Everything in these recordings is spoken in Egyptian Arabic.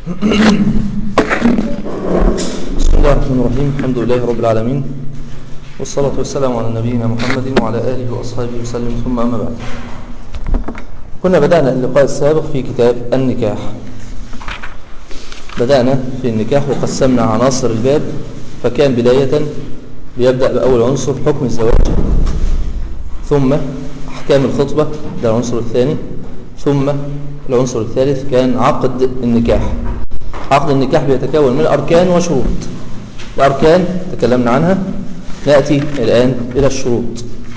بسم الله الرحمن الرحيم الحمد لله رب العالمين والصلاة والسلام على نبينا محمد وعلى آله وأصحابه وسلم ثم أما بعد كنا بدأنا اللقاء السابق في كتاب النكاح بدأنا في النكاح وقسمنا عناصر الباب فكان بداية بيبدأ بأول عنصر حكم الزواج ثم أحكام الخطبة ده العنصر الثاني ثم العنصر الثالث كان عقد النكاح عقد النكاح بيتكون من أركان وشروط الأركان تكلمنا عنها نأتي الآن إلى الشروط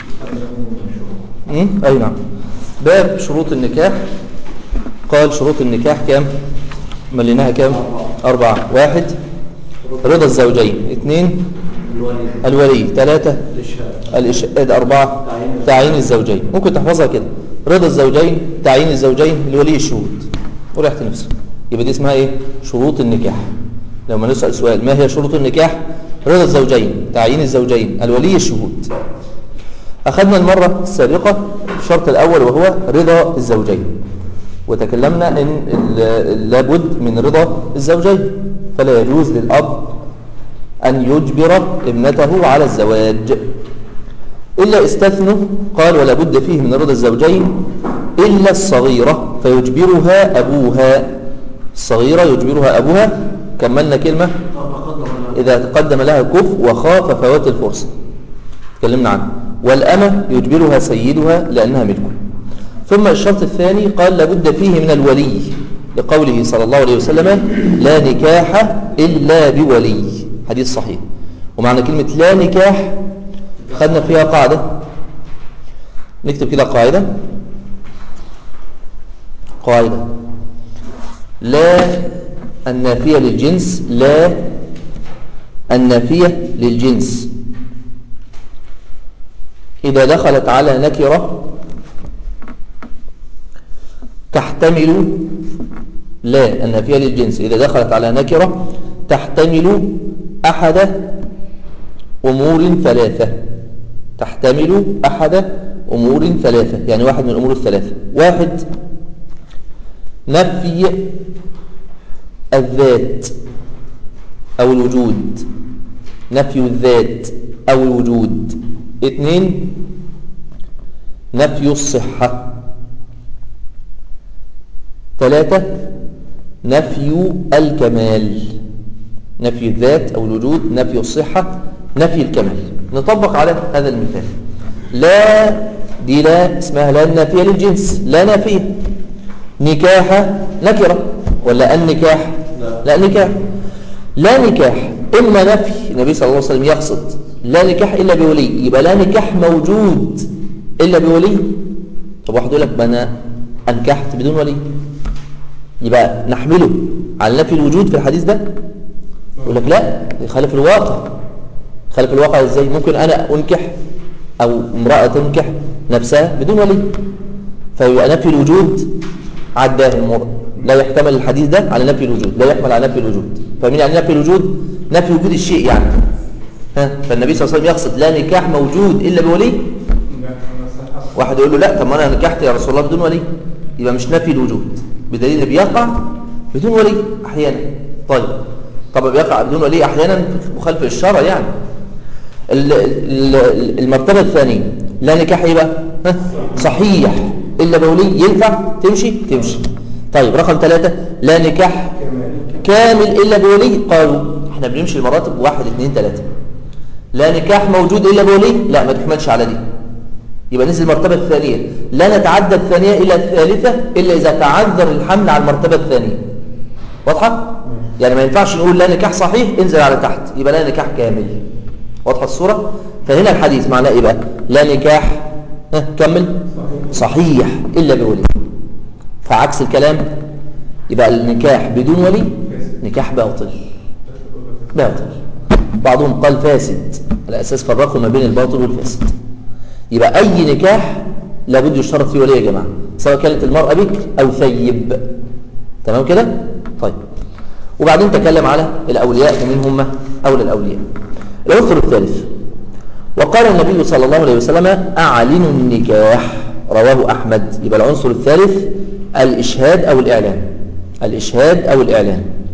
أمم؟ أي نعم باب شروط النكاح قال شروط النكاح كام مليناها كام أربعة واحد رضا الزوجين اثنين الولي ثلاثة الإشهاد أربعة تعيين الزوجين ممكن تحفظها كده رضا الزوجين تعيين الزوجين الولي الشهود وريحت نفسك يبقى دي اسمها ايه شروط النكاح لما نسأل سؤال ما هي شروط النكاح رضا الزوجين تعيين الزوجين الولي الشهود أخذنا المرة السابقة الشرط الأول وهو رضا الزوجين وتكلمنا أن لابد من رضا الزوجين فلا يجوز للأب أن يجبر ابنته على الزواج إلا استثنوا قال ولا بد فيه من رضا الزوجين إلا الصغيرة فيجبرها أبوها الصغيرة يجبرها أبوها كملنا كلمة إذا تقدم لها كف وخاف فوات الفرصة تكلمنا عنه والأمة يجبرها سيدها لأنها ملكه ثم الشرط الثاني قال لابد فيه من الولي لقوله صلى الله عليه وسلم لا نكاح إلا بولي حديث صحيح ومعنى كلمة لا نكاح خدنا فيها قاعدة نكتب كده قاعدة قاعدة لا النافية للجنس لا النافية للجنس إذا دخلت على نكرة تحتمل لا النافية للجنس إذا دخلت على نكرة تحتمل أحد أمور ثلاثة تحتمل أحد أمور ثلاثة يعني واحد من الأمور الثلاثة واحد نفي الذات أو الوجود نفي الذات أو الوجود اثنين نفي الصحة ثلاثة نفي الكمال نفي الذات أو الوجود نفي الصحة نفي الكمال نطبق على هذا المثال لا دي لا اسمها لا النافية للجنس لا نافية نكاح نكرة ولا النكاح لا, لا نكاح لا نكاح إما نفي النبي صلى الله عليه وسلم يقصد لا نكاح إلا بولي يبقى لا نكاح موجود إلا بولي طب واحد يقول لك أنا أنكحت بدون ولي يبقى نحمله على نفي الوجود في الحديث ده يقول لك لا يخالف الواقع خلف الواقع ازاي ممكن انا انكح او امرأة تنكح نفسها بدون ولي فيبقى نفي الوجود عداه المر لا يحتمل الحديث ده على نفي الوجود لا يحمل على نفي الوجود فمين يعني نفي الوجود نفي وجود الشيء يعني ها فالنبي صلى الله عليه وسلم يقصد لا نكاح موجود الا بولي واحد يقول له لا طب ما انا نكحت يا رسول الله بدون ولي يبقى مش نفي الوجود بدليل ان بيقع بدون ولي احيانا طيب طبعا بيقع بدون ولي احيانا مخالف الشرع يعني المرتبة الثانية لا نكاح ايه بقى صحيح إلا بولي ينفع تمشي تمشي طيب رقم ثلاثة لا نكاح كامل إلا بولي قالوا احنا بنمشي المراتب واحد اثنين ثلاثة لا نكاح موجود إلا بولي لا ما تحملش على دي يبقى ننزل المرتبة الثانية لا نتعدى الثانية إلى الثالثة إلا إذا تعذر الحمل على المرتبة الثانية واضحة؟ يعني ما ينفعش نقول لا نكاح صحيح انزل على تحت يبقى لا نكاح كامل واضحه الصورة فهنا الحديث معناه ايه بقى لا نكاح ها كمل صحيح إلا بولي فعكس الكلام يبقى النكاح بدون ولي نكاح باطل باطل بعضهم قال فاسد على أساس فرقوا ما بين الباطل والفاسد يبقى أي نكاح لابد يشترط فيه ولي يا جماعة سواء كانت المرأة بكر أو ثيب تمام كده طيب وبعدين تكلم على الأولياء ومن هم أولى الأولياء العنصر الثالث وقال النبي صلى الله عليه وسلم أعلنوا النكاح رواه أحمد يبقى العنصر الثالث الإشهاد أو الإعلان الإشهاد أو الإعلان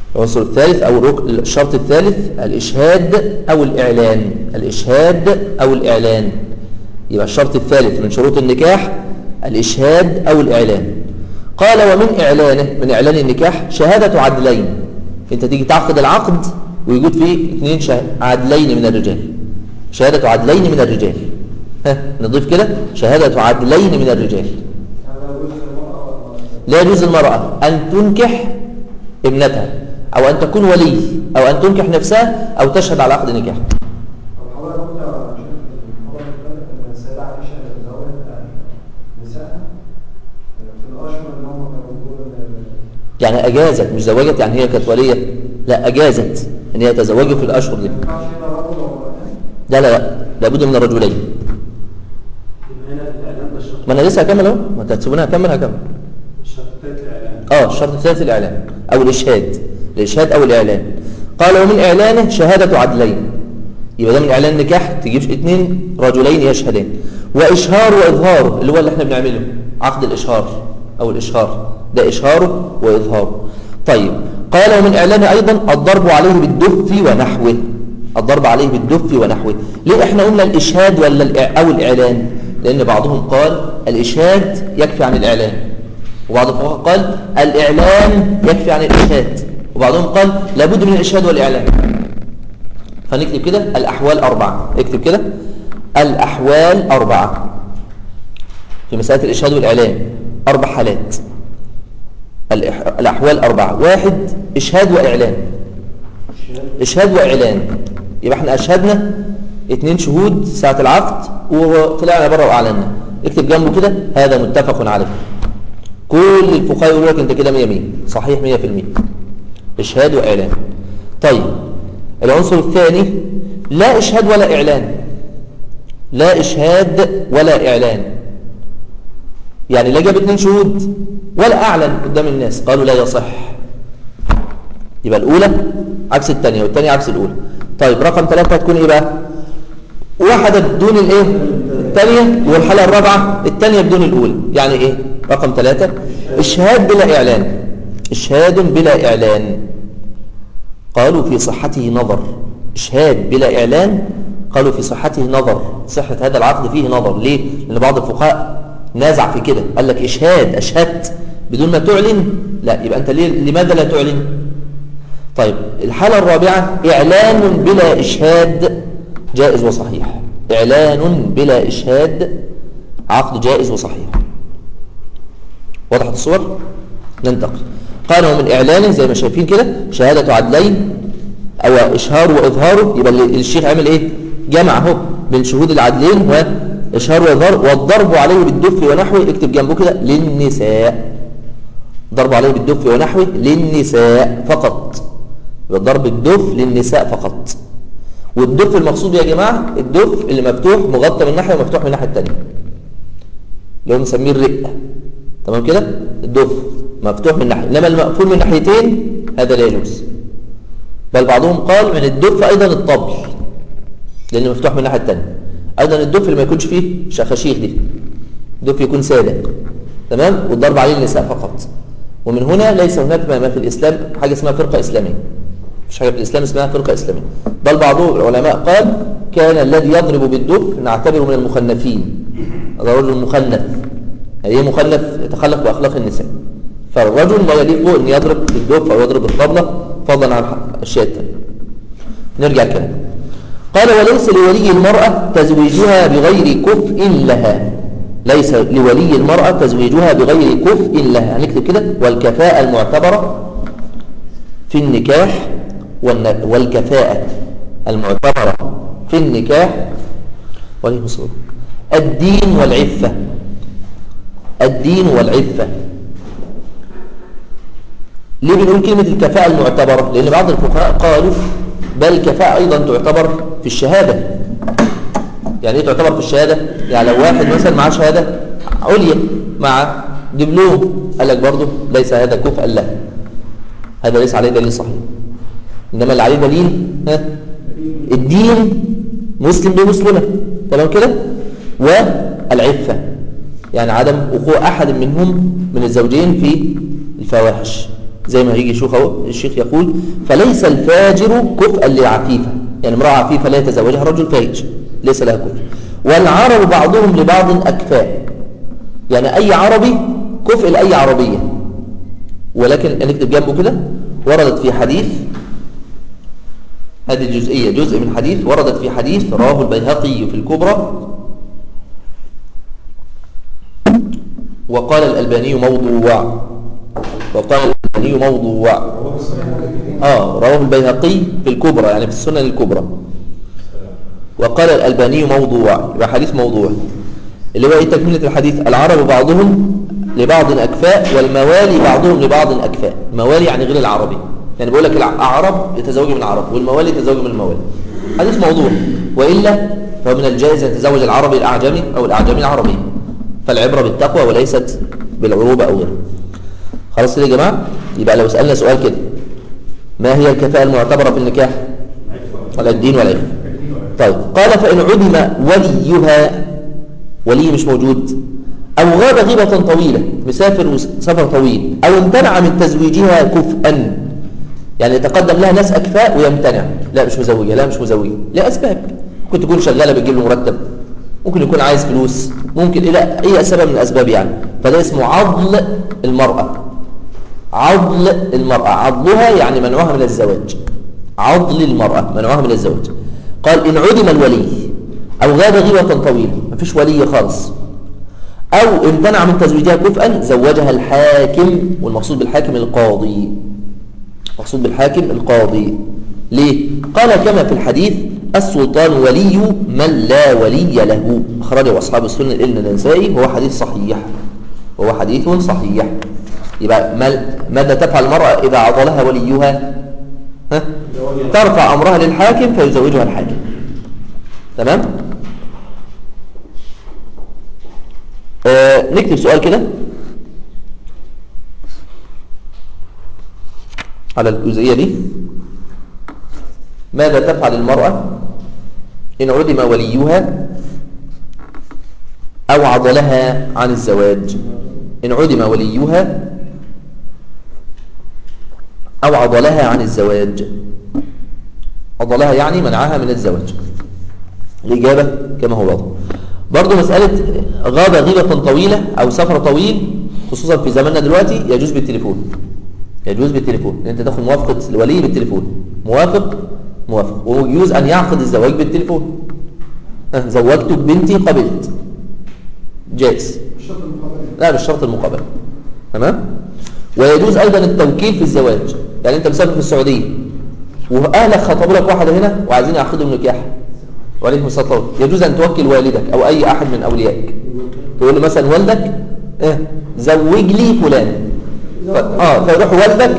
العنصر الثالث أو الرك- الشرط الثالث الإشهاد أو الإعلان الإشهاد أو الإعلان يبقى الشرط الثالث من شروط النكاح الإشهاد أو الإعلان قال ومن إعلانه من إعلان النكاح شهادة عدلين أنت تيجي تعقد العقد ويوجد فيه اثنين شه- عدلين من الرجال شهادة عدلين من الرجال ها نضيف كده شهادة عدلين من الرجال هذا وجه المرأة ولا لا يجوز المرأة أن تنكح ابنتها أو أن تكون ولي أو أن تنكح نفسها أو تشهد على عقد نكاح طب حضرتك قلت يا شيخ في المحاضرة اللي فاتت إن السيدة عائشة تزوجت نسائها في الأشهر اللي هم كانوا بيقولوا إن- يعني أجازت مش زوجت يعني هي كانت ولية لا أجازت أن هي تزوجه في الأشهر دي ما ينفعش هنا رجل وامرأتين لا لا لا لابد من الرجلين هنا الإعلان ده الشرط ما أنا لسه هكمل أهو ما أنت هتسيبوني هكمل هكمل الشرط الثالث الإعلان اه الشرط الثالث الإعلان أو الإشهاد الإشهاد أو الإعلان قال ومن إعلانه شهادة عدلين يبقى ده من إعلان نكاح تجيب اثنين رجلين يشهدان وإشهار وإظهاره اللي هو اللي احنا بنعمله عقد الإشهار أو الإشهار ده إشهاره وإظهاره طيب قال ومن إعلانه أيضا الضرب عليه بالدف ونحوه الضرب عليه بالدف ونحوه ليه احنا قلنا الإشهاد ولا الإع- أو الإعلان لأن بعضهم قال الإشهاد يكفي عن الإعلان وبعض الفقهاء قال الإعلان يكفي عن الإشهاد وبعضهم قال لابد من الإشهاد والإعلان فنكتب كده الأحوال أربعة اكتب كده الأحوال أربعة في مسألة الإشهاد والإعلان أربع حالات الإح- الأحوال أربعة واحد إشهاد وإعلان إشهاد وإعلان يبقى احنا أشهدنا اتنين شهود ساعة العقد وطلعنا بره وأعلنا اكتب جنبه كده هذا متفق عليه كل الفقهاء يقولوا لك انت كده 100 100 صحيح 100% إشهاد وإعلان طيب العنصر الثاني لا إشهاد ولا إعلان لا إشهاد ولا إعلان يعني لا جاب اتنين شهود ولا أعلن قدام الناس قالوا لا يصح يبقى الأولى عكس الثانية والثانية عكس الأولى طيب رقم ثلاثة هتكون إيه بقى واحدة بدون الإيه الثانية والحالة الرابعة الثانية بدون الأولى يعني إيه رقم ثلاثة إشهاد بلا إعلان إشهاد بلا إعلان قالوا في صحته نظر إشهاد بلا إعلان قالوا في صحته نظر صحة هذا العقد فيه نظر ليه؟ لأن بعض الفقهاء نازع في كده قال لك إشهاد أشهدت بدون ما تعلن لا يبقى أنت ليه لماذا لا تعلن طيب الحالة الرابعة إعلان بلا إشهاد جائز وصحيح إعلان بلا إشهاد عقد جائز وصحيح وضحت الصور ننتقل قال ومن إعلانه زي ما شايفين كده شهادة عدلين أو إشهار وإظهاره يبقى اللي- الشيخ عمل إيه جمع اهو بين شهود العدلين وإشهار وإظهار والضرب عليه بالدف ونحوه اكتب جنبه كده للنساء ضرب عليه بالدف ونحوه للنساء فقط يبقى ضرب الدف للنساء فقط والدف المقصود يا جماعة الدف اللي مفتوح مغطى من ناحية ومفتوح من الناحية التانية اللي هو بنسميه الرق تمام كده الدف مفتوح من ناحية إنما المقفول من ناحيتين هذا لا يجوز بل بعضهم قال من الدف أيضا الطبل لأنه مفتوح من الناحية التانية أيضا الدف اللي ما يكونش فيه شخاشيخ دي الدف يكون سادة تمام والضرب عليه النساء فقط ومن هنا ليس هناك ما ما في الإسلام حاجة اسمها فرقة إسلامية مش حاجة في الإسلام اسمها فرقة إسلامية بل بعضهم العلماء قال كان الذي يضرب بالدف نعتبره من المخنثين هذا رجل مخنث يعني ايه مخنث يتخلق بأخلاق النساء فالرجل لا يليق أن يضرب بالدف أو يضرب بالطبلة فضلا عن الأشياء التانية نرجع كده قال وليس لولي المرأة تزويجها بغير كفء لها ليس لولي المرأة تزويجها بغير كفء لها هنكتب كده والكفاءة المعتبرة في النكاح والن- والكفاءة المعتبرة في النكاح وعليه الصلاة الدين والعفة الدين والعفة ليه بنقول كلمة الكفاءة المعتبرة لأن بعض الفقهاء قالوا بل الكفاءة أيضا تعتبر في الشهادة يعني ايه تعتبر في الشهادة يعني لو واحد مثلا معاه شهادة عليا مع دبلوم قال لك برضه ليس هذا كفءا له هذا ليس عليه دليل صحيح إنما اللي عليه دليل ها الدين مسلم بمسلمة تمام كده والعفة يعني عدم وقوع أحد منهم من الزوجين في الفواحش زي ما هيجي شيخ اهو الشيخ يقول فليس الفاجر كفءا للعفيفة يعني امرأة عفيفة لا يتزوجها رجل فاجر ليس لها كفء والعرب بعضهم لبعض أكفاء يعني أي عربي كفء لأي عربية ولكن نكتب جنبه كده وردت في حديث هذه الجزئية جزء من حديث وردت في حديث رواه البيهقي في الكبرى وقال الألباني موضوع وقال الألباني موضوع آه رواه البيهقي في الكبرى يعني في السنن الكبرى وقال الألباني موضوع يبقى حديث موضوع اللي هو ايه تكملة الحديث العرب بعضهم لبعض أكفاء والموالي بعضهم لبعض أكفاء الموالي يعني غير العربي يعني بقول لك الأعرب يتزوجوا من العرب والموالي يتزوجوا من الموالي حديث موضوع وإلا فهو من الجائز أن يتزوج العربي الأعجمي أو الأعجمي العربي فالعبرة بالتقوى وليست بالعروبة أو غيرها خلاص كده يا جماعة يبقى لو سألنا سؤال كده ما هي الكفاءة المعتبرة في النكاح ولا الدين ولا العلم طيب قال فإن عدم وليها ولي مش موجود أو غاب غيبة طويلة مسافر سفر طويل أو امتنع من تزويجها كفءا يعني يتقدم لها ناس أكفاء ويمتنع لا مش مزوجة لا مش مزوجة لأسباب ممكن تكون شغالة بتجيب له مرتب ممكن يكون عايز فلوس ممكن لا أي سبب من الأسباب يعني فده اسمه عضل المرأة عضل المرأة عضلها يعني منعها من الزواج عضل المرأة منعها من الزواج قال إن عدم الولي أو غاب غيبة طويلة مفيش ولي خالص أو امتنع من تزويجها كفءا زوجها الحاكم والمقصود بالحاكم القاضي مقصود بالحاكم القاضي ليه؟ قال كما في الحديث السلطان ولي من لا ولي له أخرجه أصحاب السنة إلا النسائي وهو حديث صحيح وهو حديث صحيح يبقى ماذا تفعل المرأة إذا عضلها وليها ها؟ ترفع أمرها للحاكم فيزوجها الحاكم تمام آه نكتب سؤال كده على الجزئية دي ماذا تفعل المرأة إن عدم وليها أو عضلها عن الزواج إن عدم وليها أو عضلها عن الزواج عضلها يعني منعها من الزواج الإجابة كما هو واضح برضو مسألة غاب غيبة طويلة أو سفر طويل خصوصا في زماننا دلوقتي يجوز بالتليفون يجوز بالتليفون أنت تاخد موافقة الولي بالتليفون موافق موافق ويجوز أن يعقد الزواج بالتليفون زوجتك بنتي قبلت جائز لا مش شرط المقابلة تمام ويجوز أيضا التوكيل في الزواج يعني أنت مسافر في السعودية وأهلك خطبوا لك واحدة هنا وعايزين يعقدوا النكاح وعليكم الصلاة والسلام يجوز أن توكل والدك أو أي أحد من أوليائك تقول له مثلا والدك اه زوج لي فلان ف... اه فيروح والدك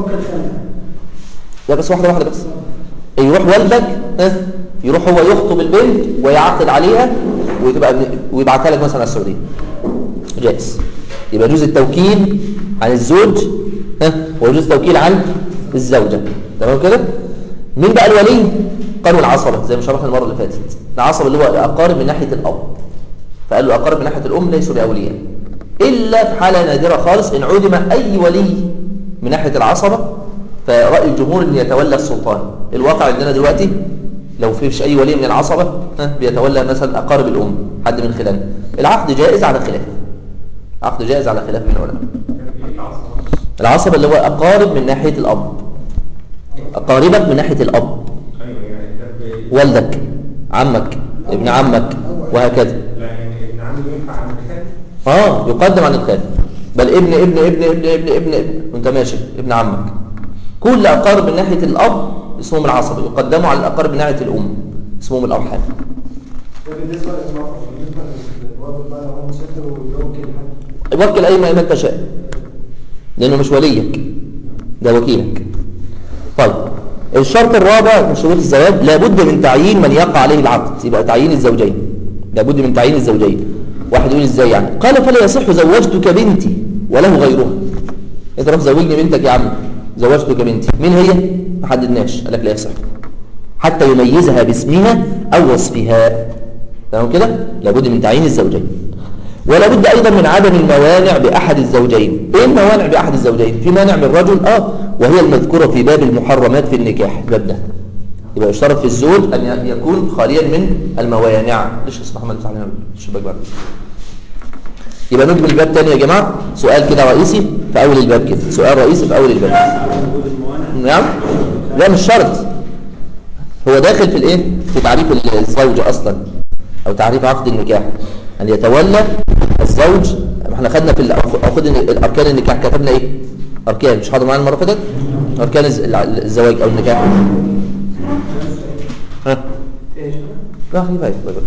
لا بس واحدة واحدة بس يروح والدك اه يروح هو يخطب البنت ويعقد عليها وتبقى ويبعتها لك مثلا على السعودية جائز يبقى يجوز التوكيل عن الزوج ها ويجوز التوكيل عن الزوجة تمام كده مين بقى الولي قالوا العصبة زي ما شرحنا المرة اللي فاتت العصبة اللي هو الأقارب من ناحية الأب فقالوا الأقارب من ناحية الأم ليسوا بأولياء إلا في حالة نادرة خالص إن عدم أي ولي من ناحية العصبة فرأي الجمهور أن يتولى السلطان الواقع عندنا دلوقتي لو فيش أي ولي من العصبة ها بيتولى مثلا أقارب الأم حد من خلال العقد جائز على خلاف عقد جائز على خلاف من العلماء العصبة اللي هو أقارب من ناحية الأب أقاربك من ناحية الأب والدك عمك ابن عمك وهكذا لا يعني ابن عمي ينفع عن الخال اه يقدم عن الخال بل ابن ابن ابن ابن ابن ابن, ابن وانت ماشي ابن عمك كل اقارب من ناحيه الاب اسمهم العصبه يقدموا على الاقارب من ناحيه الام اسمهم الارحام بالنسبة للمرأة بالنسبة للراجل بقى لو هو مسافر ويوكل حد وكل اي ما ما تشاء لانه مش وليك ده وكيلك طيب الشرط الرابع من شروط الزواج لابد من تعيين من يقع عليه العقد يبقى تعيين الزوجين لابد من تعيين الزوجين واحد يقول ازاي يعني قال فلا يصح زوجتك بنتي وله غيرها انت روح زوجني بنتك يا عم زوجتك بنتي مين هي ما حددناش قال لك لا يصح حتى يميزها باسمها او وصفها تمام كده لابد من تعيين الزوجين ولا بد أيضا من عدم الموانع بأحد الزوجين إيه الموانع بأحد الزوجين في مانع من الرجل آه وهي المذكورة في باب المحرمات في النكاح الباب ده يبقى يشترط في الزوج أن يكون خاليا من الموانع ليش اسمح محمد تعالى الشباك بعد يبقى نكمل الباب تاني يا جماعة سؤال كده رئيسي في أول الباب كده سؤال رئيسي في أول الباب نعم لا مش شرط هو داخل في الايه في تعريف الزوج اصلا او تعريف عقد النكاح ان يتولى الزوج احنا خدنا في اخد الاركان النكاح كتبنا ايه اركان مش حاضر معانا المره اللي فاتت اركان الز- الزواج او النكاح ها لا خلي بالك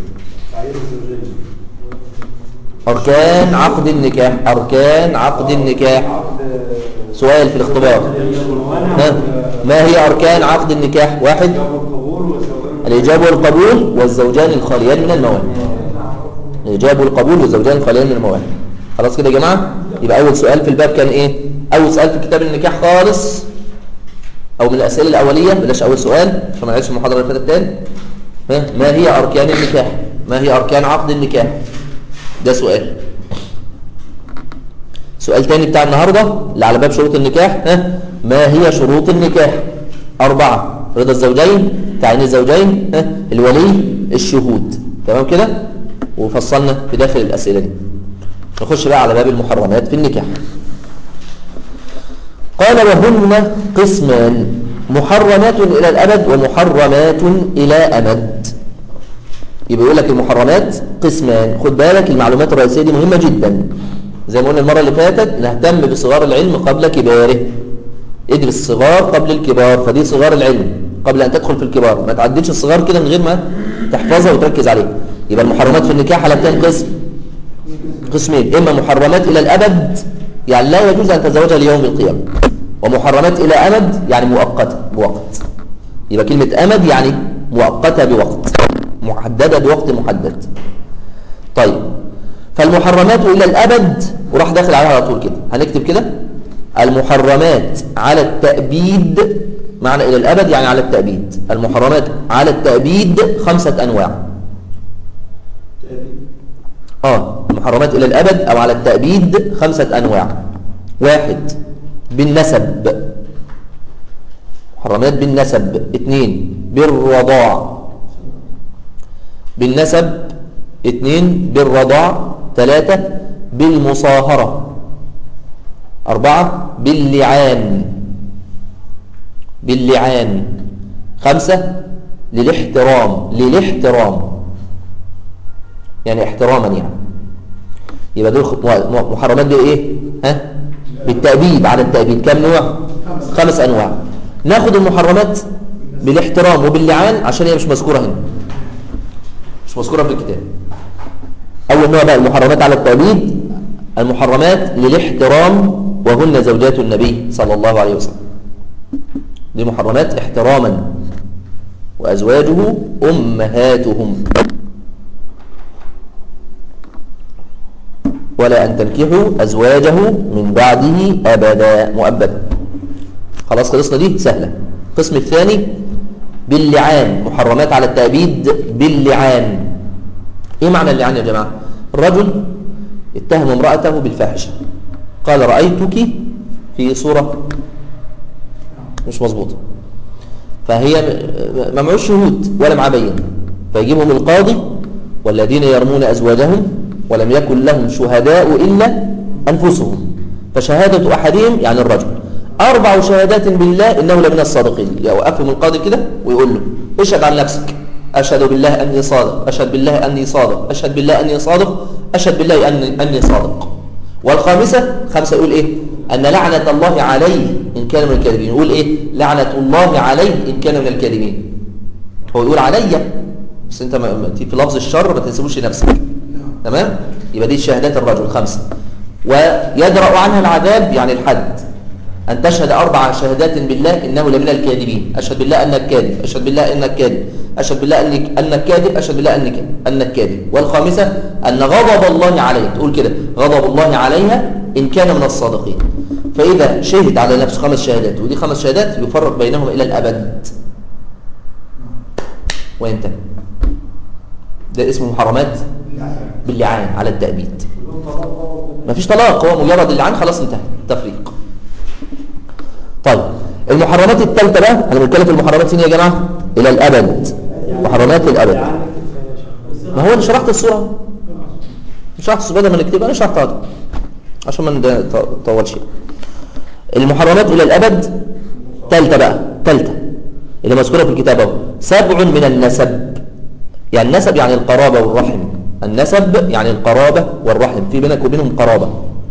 اركان عقد النكاح اركان عقد النكاح سؤال في الاختبار ها ما هي اركان عقد النكاح واحد الإجابة والقبول والزوجان الخاليان من الموانع الإجابة والقبول والزوجان الخاليان من الموانع خلاص كده يا جماعة يبقى أول سؤال في الباب كان إيه أول سؤال في كتاب النكاح خالص أو من الأسئلة الأولية بلاش أول سؤال عشان ما نعيش المحاضرة اللي فاتت تاني ها؟ ما هي أركان النكاح ما هي أركان عقد النكاح ده سؤال سؤال تاني بتاع النهاردة اللي على باب شروط النكاح ها ما هي شروط النكاح أربعة رضا الزوجين تعيين الزوجين ها الولي الشهود تمام كده وفصلنا في داخل الأسئلة دي نخش بقى على باب المحرمات في النكاح قال وهن قسمان محرمات إلى الأبد ومحرمات إلى أمد يبقى يقول لك المحرمات قسمان خد بالك المعلومات الرئيسية دي مهمة جدا زي ما قلنا المرة اللي فاتت نهتم بصغار العلم قبل كباره ادرس الصغار قبل الكبار فدي صغار العلم قبل أن تدخل في الكبار ما تعدلش الصغار كده من غير ما تحفظها وتركز عليها يبقى المحرمات في النكاح على كام قسم قسمين إما محرمات إلى الأبد يعني لا يجوز أن تتزوجها ليوم القيامة ومحرمات إلى أمد يعني مؤقتة بوقت يبقى كلمة أمد يعني مؤقتة بوقت محددة بوقت محدد طيب فالمحرمات إلى الأبد وراح داخل عليها على طول كده هنكتب كده المحرمات على التأبيد معنى إلى الأبد يعني على التأبيد المحرمات على التأبيد خمسة أنواع آه المحرمات إلى الأبد أو على التأبيد خمسة أنواع واحد بالنسب محرمات بالنسب اثنين بالرضاع بالنسب اثنين بالرضاع ثلاثة بالمصاهرة أربعة باللعان باللعان خمسة للاحترام للاحترام يعني احتراما يعني يبقى دول محرمات دي ايه ها بالتأبيد على التأبيد كم نوع خمس انواع ناخد المحرمات بالاحترام وباللعان عشان هي مش مذكورة هنا مش مذكورة في الكتاب اول نوع بقى المحرمات على التأبيد المحرمات للاحترام وهن زوجات النبي صلى الله عليه وسلم دي محرمات احتراما وأزواجه أمهاتهم ولا أن تنكحوا أزواجه من بعده أبدا مؤبدا خلاص خلصنا دي سهلة القسم الثاني باللعان محرمات على التأبيد باللعان ايه معنى اللعان يا جماعة الرجل اتهم امرأته بالفاحشة قال رأيتك في صورة مش مظبوطة فهي ما معوش شهود ولا معاه بين فيجيبهم القاضي والذين يرمون أزواجهم ولم يكن لهم شهداء إلا أنفسهم فشهادة أحدهم يعني الرجل أربع شهادات بالله إنه لمن الصادقين يوقفهم القاضي كده ويقول له اشهد عن نفسك أشهد بالله أني صادق أشهد بالله أني صادق أشهد بالله أني صادق أشهد بالله أني, أني صادق والخامسة خمسة يقول إيه أن لعنة الله عليه إن كان من الكاذبين يقول إيه لعنة الله عليه إن كان من الكاذبين هو يقول عليا بس أنت ما في لفظ الشر ما تنسبوش لنفسك تمام يبقى دي شهادات الرجل خمسة ويدرأ عنها العذاب يعني الحد أن تشهد أربع شهادات بالله إنه لمن الكاذبين أشهد بالله أنك كاذب أشهد بالله أنك كاذب أشهد بالله أنك, أنك كاذب أشهد بالله أنك, أنك كاذب والخامسة أن غضب الله عليه تقول كده غضب الله عليها إن كان من الصادقين فإذا شهد على نفسه خمس شهادات ودي خمس شهادات يفرق بينهم إلى الأبد وينتهي ده اسمه محرمات باللعان على التأبيد ما فيش طلاق هو مجرد اللعان خلاص انتهى تفريق طيب المحرمات الثالثه بقى انا بتكلم في المحرمات فين يا جماعه الى الابد محرمات الابد ما هو انا شرحت الصوره شرحت الصوره بدل ما نكتبها انا شرحتها دي. عشان ما نطولش المحرمات الى الابد ثالثه بقى ثالثه اللي مذكوره في الكتاب اهو سبع من النسب يعني النسب يعني القرابه والرحم النسب يعني القرابه والرحم في بينك وبينهم قرابه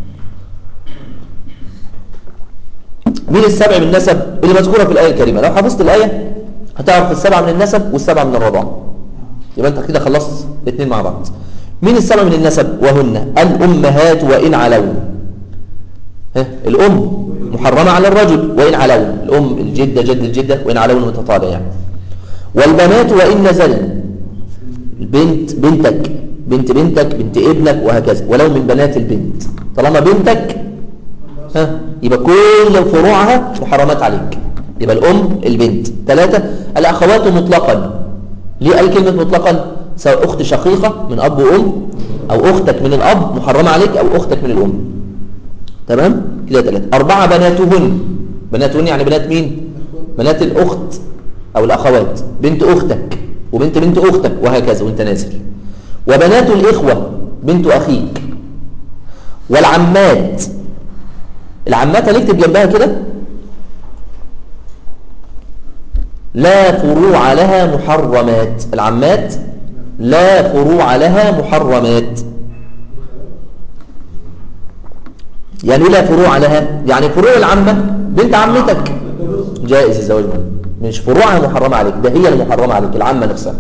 مين السبع من النسب اللي مذكوره في الايه الكريمه لو حفظت الايه هتعرف السبعه من النسب والسبعه من الرضاعه يبقى انت كده خلصت الاثنين مع بعض مين السبع من النسب وهن الامهات وان علوا ها الام محرمه على الرجل وان علوا الام الجده جد الجده وان علوا متطالع يعني والبنات وان نزلن البنت بنتك بنت بنتك بنت ابنك وهكذا ولو من بنات البنت طالما بنتك ها يبقى كل فروعها محرمات عليك يبقى الأم البنت ثلاثة الأخوات مطلقا ليه قال كلمة مطلقا سواء أخت شقيقة من أب وأم أو أختك من الأب محرمة عليك أو أختك من الأم تمام كده ثلاثة أربعة بناتهن بناتهن يعني بنات مين بنات الأخت أو الأخوات بنت أختك وبنت بنت أختك وهكذا وانت نازل وبنات الإخوة بنت أخيك والعمات العمات هنكتب جنبها كده لا فروع لها محرمات العمات لا فروع لها محرمات يعني إيه لا فروع لها يعني فروع العمة بنت عمتك جائز الزواج منها مش فروعها محرمة عليك ده هي المحرمة عليك العمة نفسها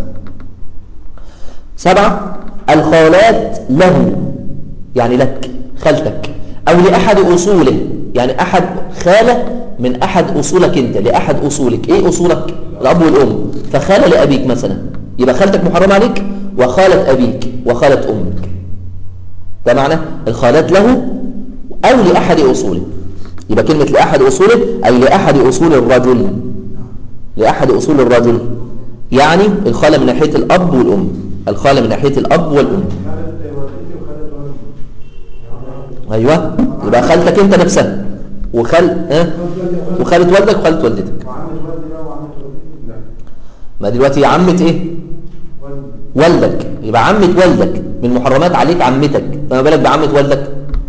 سبعة الخالات له يعني لك خالتك أو لأحد أصوله يعني أحد خالة من أحد أصولك أنت لأحد أصولك إيه أصولك؟ الأب والأم فخالة لأبيك مثلا يبقى خالتك محرمة عليك وخالة أبيك وخالة أمك ده معنى الخالات له أو لأحد أصوله يبقى كلمة لأحد أصوله أي لأحد أصول الرجل لأحد أصول الرجل يعني الخالة من ناحية الأب والأم الخالة من ناحية الأب والأم خالد والدتي وخالد والدي أيوة يبقى خالتك أنت نفسها وخال ها وخالة والدك وخالة والدتك وعمة والدي بقى وعمة والدتي لا ما دلوقتي عمة إيه والدي والدك يبقى عمة والدك من محرمات عليك عمتك فما بالك بعمة والدك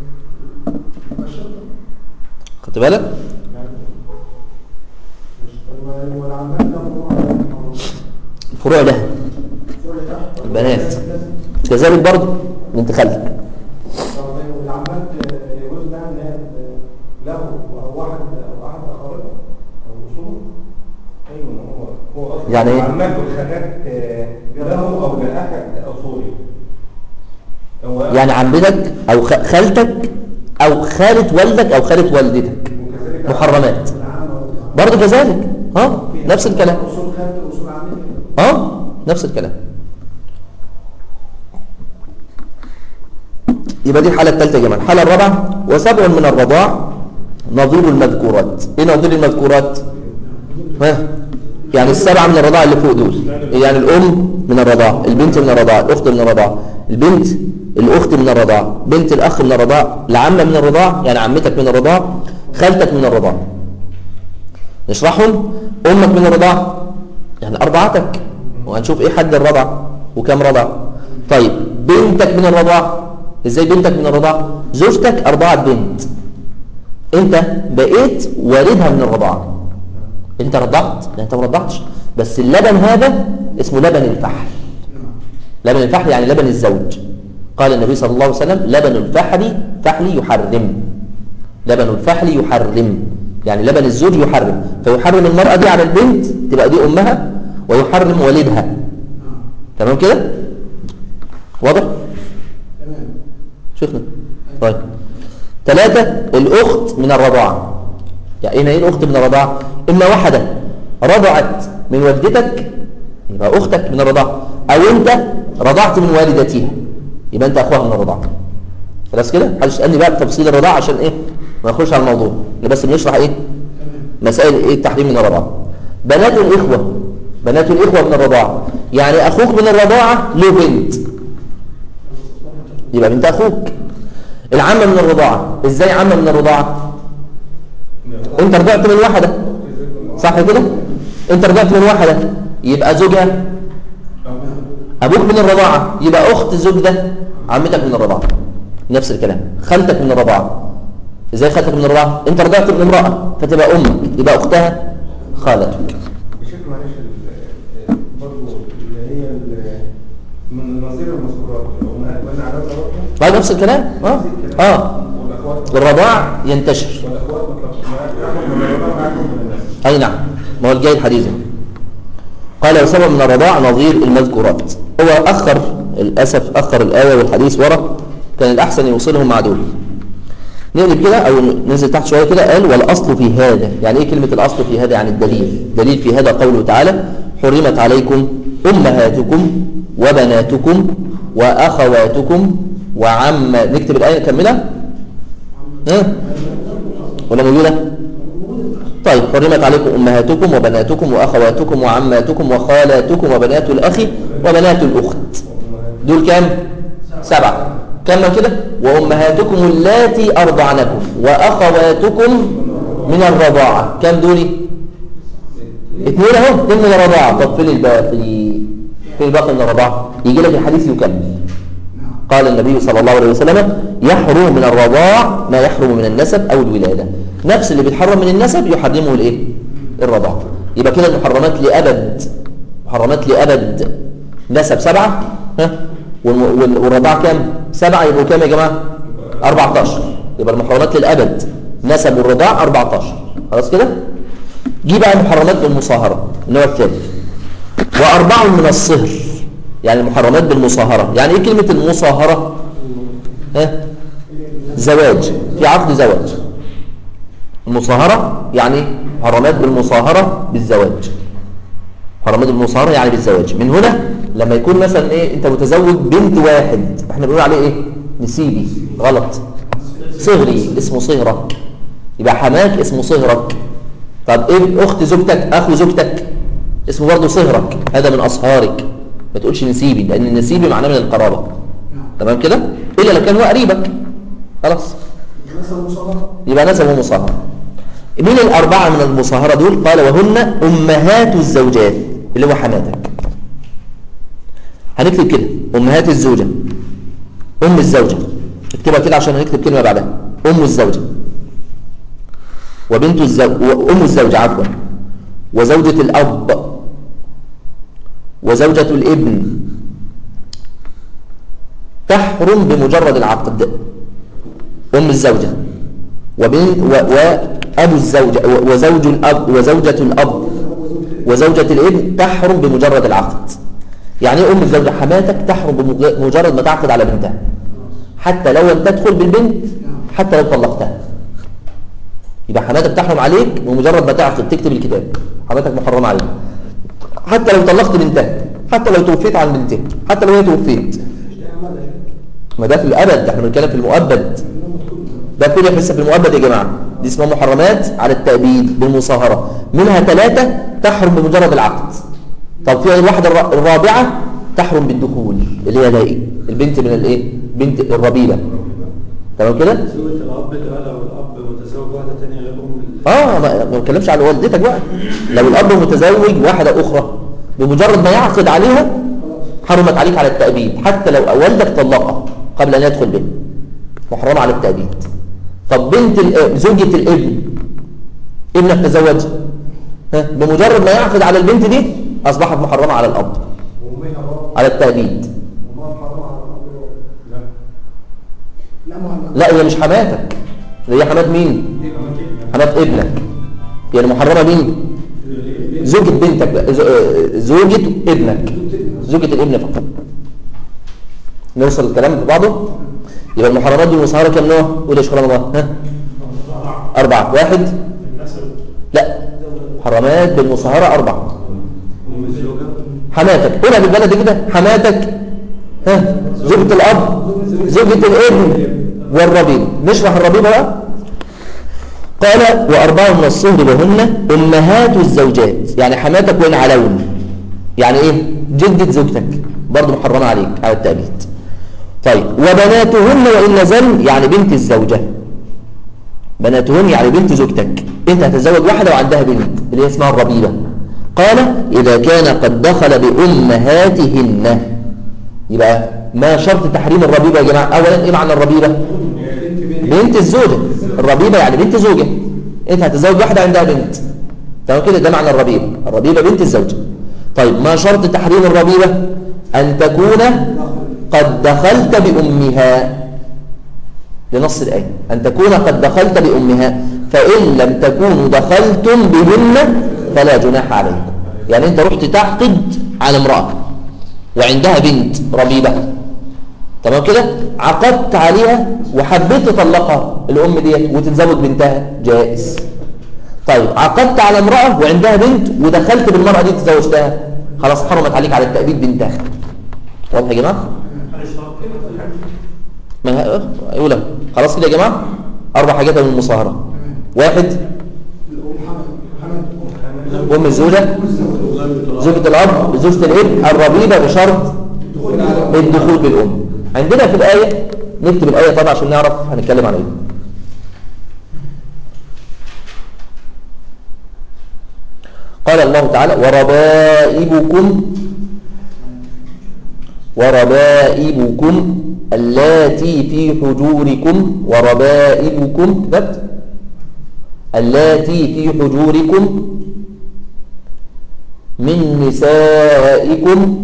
خدت بالك والعمات لهم الفروع ده البنات كذلك برضه بنت خالتك والعمات يجوز لها ان هي له او واحد او احد اقاربه او اصوله ايوه هو هو اصلا يعني إيه؟ عمات والخالات آه، له او لاحد اصوله هو يعني عمتك أو خ- خالتك أو خالة والدك أو خالة والدتك وكذلك محرمات العامة برضه كذلك ها نفس الكلام اصول خالتي واصول عمتي اه نفس الكلام يبقى دي الحالة الثالثة يا جماعة الحالة الرابعة وسبع من الرضاع نظير المذكورات ايه نظير المذكورات ها يعني السبعة من الرضاع اللي فوق دول يعني الأم من الرضاع البنت من الرضاع الأخت من الرضاع البنت الأخت من الرضاع بنت الأخ من الرضاع العمة من الرضاع يعني عمتك من الرضاع خالتك من الرضاع نشرحهم أمك من الرضاع يعني أرضعتك وهنشوف إيه حد الرضع وكم رضع طيب بنتك من الرضاع إزاي بنتك من الرضاع زوجتك أرضعت بنت أنت بقيت والدها من الرضاعة أنت رضعت لا أنت ما رضعتش بس اللبن هذا اسمه لبن الفحل لبن الفحل يعني لبن الزوج قال النبي صلى الله عليه وسلم لبن الفحل فحل يحرم لبن الفحل يحرم يعني لبن الزوج يحرم فيحرم المرأة دي على البنت تبقى دي أمها ويحرم والدها تمام كده واضح تمام شيخنا طيب ثلاثة الأخت من الرضاعة يعني ايه الأخت من الرضاعة إما واحدة رضعت من والدتك يبقى أختك من الرضاعة أو أنت رضعت من والدتها يبقى أنت أخوها من الرضاعة خلاص كده محدش يسألني بقى بتفصيل الرضاعة عشان إيه ما نخش على الموضوع اللي بس بنشرح إيه مسائل إيه التحريم من الرضاعة بنات الإخوة بنات الإخوة من الرضاعة يعني أخوك من الرضاعة له بنت يبقى بنت أخوك العامة من الرضاعة ازاي عامة من الرضاعة انت رضعت من واحدة صح كده انت رضعت من واحدة يبقى زوجها ابوك من الرضاعة يبقى اخت الزوج ده عمتك من الرضاعة نفس الكلام خالتك من الرضاعة ازاي خالتك من الرضاعة انت رضعت من امرأة فتبقى امك يبقى اختها خالتك بشكل معلش ال- برضه اللي هي ال- من نظير المذكورات وما وانا عرفت برضه بعد نفس الكلام اه اه والاخوات الرضاع ينتشر والاخوات مطلق معاكم من الرضا معاكم من الناس أي نعم ما هو الجاي الحديث ده. قال وسبب من الرضاع نظير المذكورات هو أخر للأسف أخر الآية والحديث ورا كان الأحسن يوصلهم مع دول نقلب كده أو ننزل تحت شوية كده قال والأصل في هذا يعني إيه كلمة الأصل في هذا يعني الدليل دليل في هذا قوله تعالى حرمت عليكم أمهاتكم وبناتكم وأخواتكم وعم نكتب الآية كملها ها ولا موجودة طيب حرمت عليكم أمهاتكم وبناتكم وأخواتكم وعماتكم وخالاتكم وبنات الأخ وبنات الأخت دول كام؟ سبعة كم كده؟ وأمهاتكم اللاتي أرضعنكم وأخواتكم من الرضاعة كم دول؟ اثنين اهو اثنين من الرضاعة طب فين الباقي؟ فين الباقي من الرضاعة؟ يجي لك الحديث يكمل قال النبي صلى الله عليه وسلم يحرم من الرضاع ما يحرم من النسب أو الولادة نفس اللي بيتحرم من النسب يحرمه الايه الرضاع يبقى كده المحرمات لأبد محرمات لأبد نسب سبعة ها والم- وال- والرضاع كام سبعة يبقوا كام يا جماعة 14 يبقى المحرمات للأبد نسب الرضاع 14 خلاص كده جه بقى المحرمات بالمصاهرة النوع الثالث وأربع من الصهر يعني المحرمات بالمصاهرة يعني ايه كلمة المصاهرة ها زواج في عقد زواج المصاهرة يعني محرمات بالمصاهرة بالزواج محرمات بالمصاهرة يعني بالزواج من هنا لما يكون مثلا ايه انت متزوج بنت واحد احنا بنقول عليه ايه نسيبي غلط صهري اسمه صهرك يبقى حماك اسمه صهرك طب ايه اخت زوجتك اخو زوجتك اسمه برضه صهرك هذا من اصهارك ما تقولش نسيبي لان النسيبي معناه من القرابه تمام كده الا لو كان هو قريبك خلاص مثلا مصابة يبقى نسب ومصاهرة مين الأربعة من المصاهرة دول قال وهن أمهات الزوجات اللي هو حماتك هنكتب كده أمهات الزوجة أم الزوجة اكتبها كده عشان هنكتب كلمة بعدها أم الزوجة وبنت الزوج وأم الزوجة عفوا وزوجة الأب وزوجة الابن تحرم بمجرد العقد أم الزوجة وبين و... وأبو الزوجة و- وزوج الأب وزوجة الأب وزوجة الابن تحرم بمجرد العقد يعني إيه أم الزوجة حماتك تحرم بمجرد ما تعقد على بنتها حتى لو لم تدخل بالبنت حتى لو طلقتها يبقى حماتك تحرم عليك بمجرد ما تعقد تكتب الكتاب حماتك محرمة عليك حتى لو طلقت بنتها حتى لو توفيت عن بنتها حتى لو هي توفيت ما ده في الأبد احنا بنتكلم في المؤبد ده كل يحس في المؤبد يا جماعة دي اسمها محرمات على التأبيد بالمصاهرة منها ثلاثة تحرم بمجرد العقد طب في الواحدة الر- الرابعة تحرم بالدخول اللي هي لاقي البنت من الايه بنت الربيبة تمام كده سوية الأب ده لو الأب متزوج واحدة تانية غير أم ال- اه ما ما بتكلمش على والدتك بقى لو الاب متزوج واحدة اخرى بمجرد ما يعقد عليها حرمت عليك على التأبيد حتى لو والدك طلقها قبل ان يدخل به محرم على التأبيد طب بنت ال- زوجة الابن ابنك تزوج ها بمجرد ما يعقد على البنت دي اصبحت محرمة على الاب وأمها برضه على التأبيد وأمها محرمة على الأرض لا لا ما لا هي مش حماتك هي حمات مين حمات ابنك يعني محرمة مين زوجة بنتك بقى ز- آه، زوجة ابنك زوجة الابن فقط نوصل الكلام ببعضه يبقى المحرمات دي المصاهرة كم نوع قول يا شيخ رمضان ها أربعة واحد لا محرمات بالمصاهرة أربعة أم الزوجة حماتك قولها بالبلد كده حماتك ها زوجة الأب زوجة الابن والربيب نشرح الربيب بقى قال وأربعة من الصهر وهن أمهات الزوجات يعني حماتك وإن علون يعني إيه جدة زوجتك برضه محرمة عليك على التأبيد طيب وبناتهن وإن نزل يعني بنت الزوجة بناتهن يعني بنت زوجتك انت هتتزوج واحدة وعندها بنت اللي هي اسمها الربيبة قال إذا كان قد دخل بأمهاتهن يبقى ما شرط تحريم الربيبة يا جماعة أولا إيه معنى الربيبة بنت الزوجة الربيبة يعني بنت زوجة انت هتتزوج واحدة عندها بنت تمام كده ده معنى الربيبة الربيبة بنت الزوجة طيب ما شرط تحريم الربيبة أن تكون قد دخلت بأمها لنص الآية أن تكون قد دخلت بأمها فإن لم تكونوا دخلتم بهن فلا جناح عليكم يعني أنت رحت تعقد على امرأة وعندها بنت ربيبة تمام كده عقدت عليها وحبيت تطلقها الأم ديت وتتزوج بنتها جائز طيب عقدت على امرأة وعندها بنت ودخلت بالمرأة دي تزوجتها خلاص حرمت عليك على التأبيد بنتها واضح يا جماعة ما ه- يقول لك. خلاص كده يا جماعة أربع حاجات من المصاهرة واحد أم الزوجة زوجة الأب زوجة الابن الربيبة بشرط الدخول بالأم عندنا في الآية نكتب الآية طبعا عشان نعرف هنتكلم عن ايه قال الله تعالى وربائبكم وربائبكم اللاتي في حجوركم وربائبكم كتبت اللاتي في حجوركم من نسائكم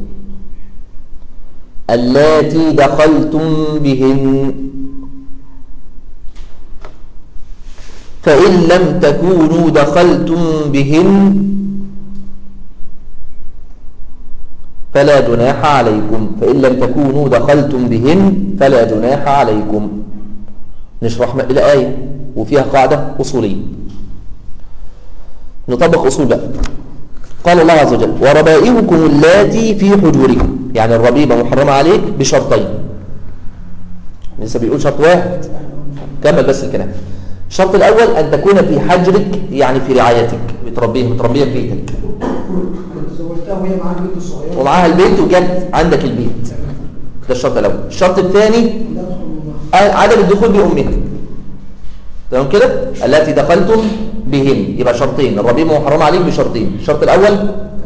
اللاتي دخلتم بهن فإن لم تكونوا دخلتم بهن فلا جناح عليكم فإن لم تكونوا دخلتم بهن فلا جناح عليكم نشرح الآية وفيها قاعدة أصولية نطبق أصول بقى قال الله عز وجل وربائبكم اللاتي في حجوركم يعني الربيبة محرمة عليك بشرطين لسه بيقول شرط واحد كمل بس الكلام الشرط الأول أن تكون في حجرك يعني في رعايتك بتربيه متربية في بيتك زوجتها وهي معاها البنت الصغيره ومعاها البيت وجت عندك البيت ده الشرط الأول الشرط الثاني لا تدخل معها. عدم الدخول بأمها تمام كده التي دخلتم بهم يبقى شرطين الربيبة محرمة عليك بشرطين الشرط الأول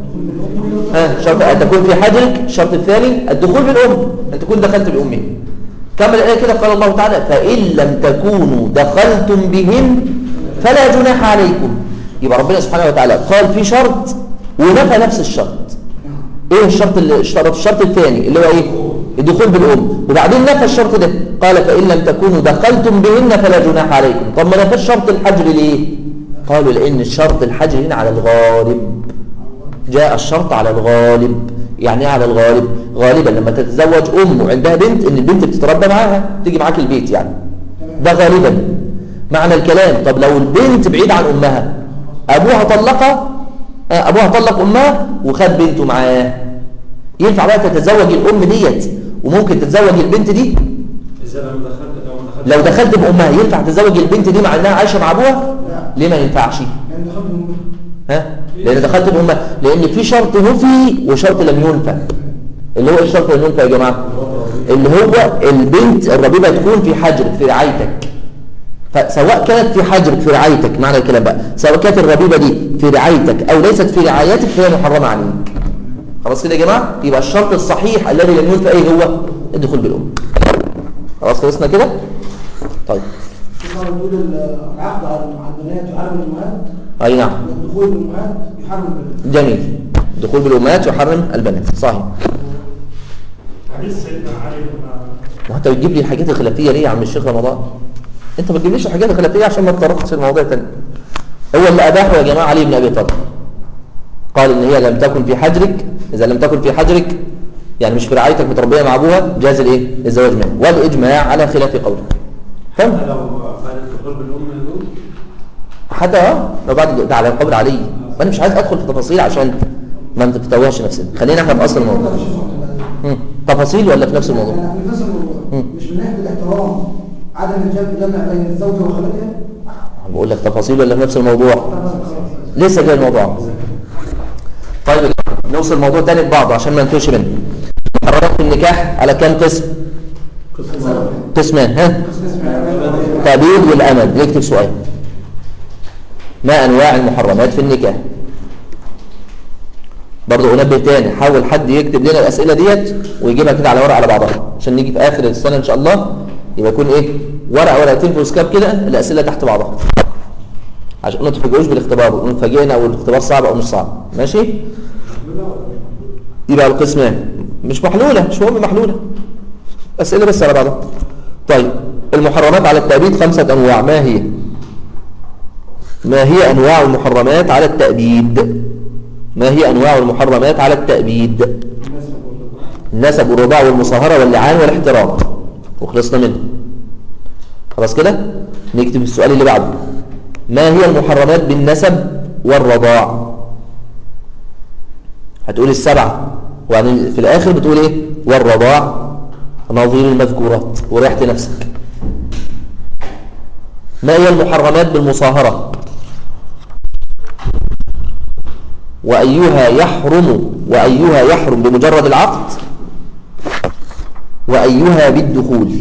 ها شرط أن تكون في حجرك الشرط الثاني الدخول بالأم أن تكون دخلت بأمها كمل الآية كده قال الله تعالى فإن لم تكونوا دخلتم بهم فلا جناح عليكم يبقى ربنا سبحانه وتعالى قال في شرط ونفى نفس الشرط ايه الشرط اللي الشرط الشرط الثاني اللي هو ايه الدخول بالام وبعدين نفى الشرط ده قال فان لم تكونوا دخلتم بهن فلا جناح عليكم طب ما نفى الشرط الحجر ليه قالوا لان الشرط الحجر هنا على الغالب جاء الشرط على الغالب يعني ايه على الغالب غالبا لما تتزوج ام وعندها بنت ان البنت بتتربى معاها تيجي معاك البيت يعني ده غالبا معنى الكلام طب لو البنت بعيد عن امها ابوها طلقها آه، ابوها طلق امها وخد بنته معاه ينفع بقى تتزوج الام ديت وممكن تتزوج البنت دي إذا لم دخلت لو ما دخلت لو دخلت بامها ينفع تتزوج البنت دي مع انها عايشه مع ابوها ليه ما ينفعش لان دخلت من ها لان دخلت بامها لان في شرط نفي وشرط لم ينفى اللي هو إيه الشرط اللي ينفى يا جماعه اللي هو البنت الربيبه تكون في حجرك في رعايتك فسواء كانت في حجرك في رعايتك معنى الكلام بقى سواء كانت الربيبه دي في رعايتك او ليست في رعايتك فهي محرمه عليك خلاص كده يا جماعه يبقى الشرط الصحيح الذي لم ينفى ايه هو الدخول بالام خلاص خلصنا كده طيب كنا بنقول العقد مع البنات يحرم الامهات اي نعم والدخول بالامهات يحرم البنات جميل الدخول بالامهات يحرم البنات صحيح حديث سيدنا علي لما وانت بتجيب لي الحاجات الخلافيه ليه يا عم الشيخ رمضان انت ما تجيبليش الحاجات الخلافيه عشان ما تطرقش في المواضيع تاني هو اللي اباحه يا جماعه علي بن ابي طالب قال ان هي لم تكن في حجرك اذا لم تكن في حجرك يعني مش في رعايتك متربيه مع ابوها جاز الايه الزواج منها والاجماع على خلاف قوله فاهم لو بعد الدخول بالأم يقول حتى اه لو بعد ده على قبر علي وانا مش عايز ادخل في تفاصيل عشان ما نتوهش نفسنا خلينا احنا في اصل الموضوع مم. تفاصيل ولا في نفس الموضوع يعني في نفس الموضوع مم. مش من ناحيه الاحترام عدم الجمع جمع بين الزوجه وخالتها بقول لك تفاصيل ولا في نفس الموضوع خلاص. لسه جاي الموضوع طيب يا جماعة، نوصل الموضوع تاني ببعضه عشان ما ننتهيش منه محرمات النكاح على كام قسم قسمان ها تأبيد والأمد يكتب سؤال ما أنواع المحرمات في النكاح برضه أنبه تاني حاول حد يكتب لنا الأسئلة ديت ويجيبها كده على ورقة على بعضها عشان نيجي في آخر السنة إن شاء الله يبقى يكون إيه ورقة ورقتين في وسكاب كده الأسئلة تحت بعضها عشان ما تفاجئوش بالاختبار ونفاجئنا أو الاختبار صعب أو مش صعب ماشي يبقى القسمان مش محلولة مش مهم محلولة أسئلة بس على بعضها طيب المحرمات على التأبيد خمسة أنواع ما هي ما هي أنواع المحرمات على التأبيد ما هي أنواع المحرمات على التأبيد النسب والرضاع والمصاهرة واللعان والاحتراق وخلصنا منه خلاص كده نكتب السؤال اللي بعده ما هي المحرمات بالنسب والرضاع هتقول السبعة وبعدين في الآخر بتقول إيه والرضاع نظير المذكورات وريحت نفسك ما هي المحرمات بالمصاهرة وأيها يحرم وأيها يحرم بمجرد العقد وأيها بالدخول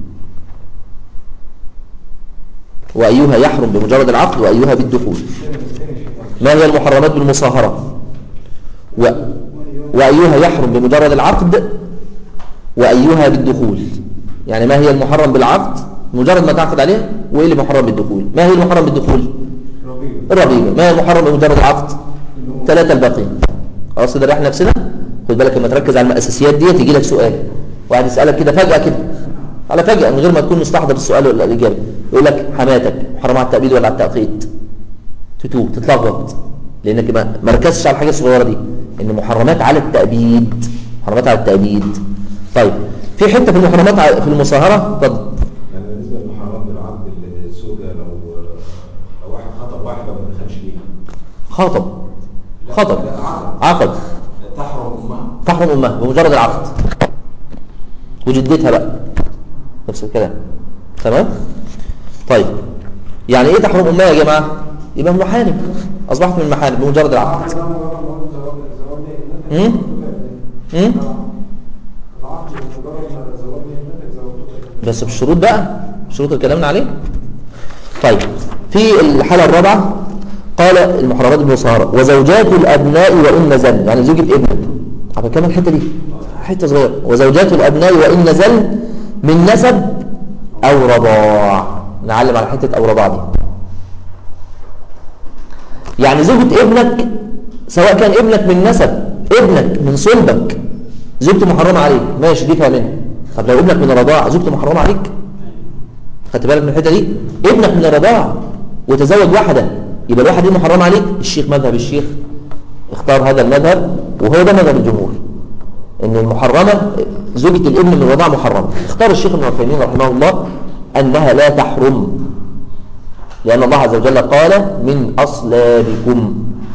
وأيها يحرم بمجرد العقد وأيها بالدخول ما هي المحرمات بالمصاهرة و... وأيها يحرم بمجرد العقد وأيها بالدخول يعني ما هي المحرم بالعقد مجرد ما تعقد عليها وإيه اللي محرم بالدخول ما هي المحرم بالدخول الربيبة ما هي المحرم بمجرد العقد ثلاثة الباقين خلاص كده ريح نفسنا خد بالك لما تركز على الأساسيات دي تيجي لك سؤال واحد يسألك كده فجأة كده على فجأة من غير ما تكون مستحضر السؤال ولا الإجابة يقول لك حماتك محرم على التأبيد ولا على التأقيت تتوه تتلخبط لأنك ما ما ركزتش على الحاجة الصغيرة دي إن محرمات على التأبيد محرمات على التأبيد طيب في حتة في المحرمات على- في المصاهرة اتفضل يعني بالنسبه للمحرمات بالعقد الزوجه لو لو واحد خطب واحده وما دخلش ليها خاطب لا، خطب لا، عقد عقد تحرم امها تحرم أمها بمجرد العقد وجدتها بقى نفس الكلام تمام طيب يعني ايه تحرم أمها يا جماعة يبقى من محارم أصبحت من المحارم بمجرد العقد العقد ده مجرد ما قلت زواج زواج مم؟ ابنتك مم؟ العقد مجرد ما زواج ابنتك زوجتك بس بالشروط بقى الشروط اللي كلامنا عليه طيب في الحالة الرابعة قال المحرمات المصاهرة وزوجات الأبناء وإن نزل يعني زوجة ابنك عم كمان الحتة دي حتة صغيرة وزوجات الأبناء وإن نزل من نسب أو رضاع نعلم على حتة أو رضاع دي يعني زوجة ابنك سواء كان ابنك من نسب ابنك من صلبك زوجته محرمة عليك ماشي دي منها طب لو ابنك من الرضاعة زوجته محرمة عليك خدت بالك من الحته دي ابنك من الرضاعة وتزوج واحدة يبقى الواحدة دي محرمة عليك الشيخ مذهب الشيخ اختار هذا المذهب وهو ده مذهب الجمهور ان المحرمة زوجة الابن من الرضاعة محرمة اختار الشيخ ابن عثيمين رحمه الله انها لا تحرم لان الله عز وجل قال من اصلابكم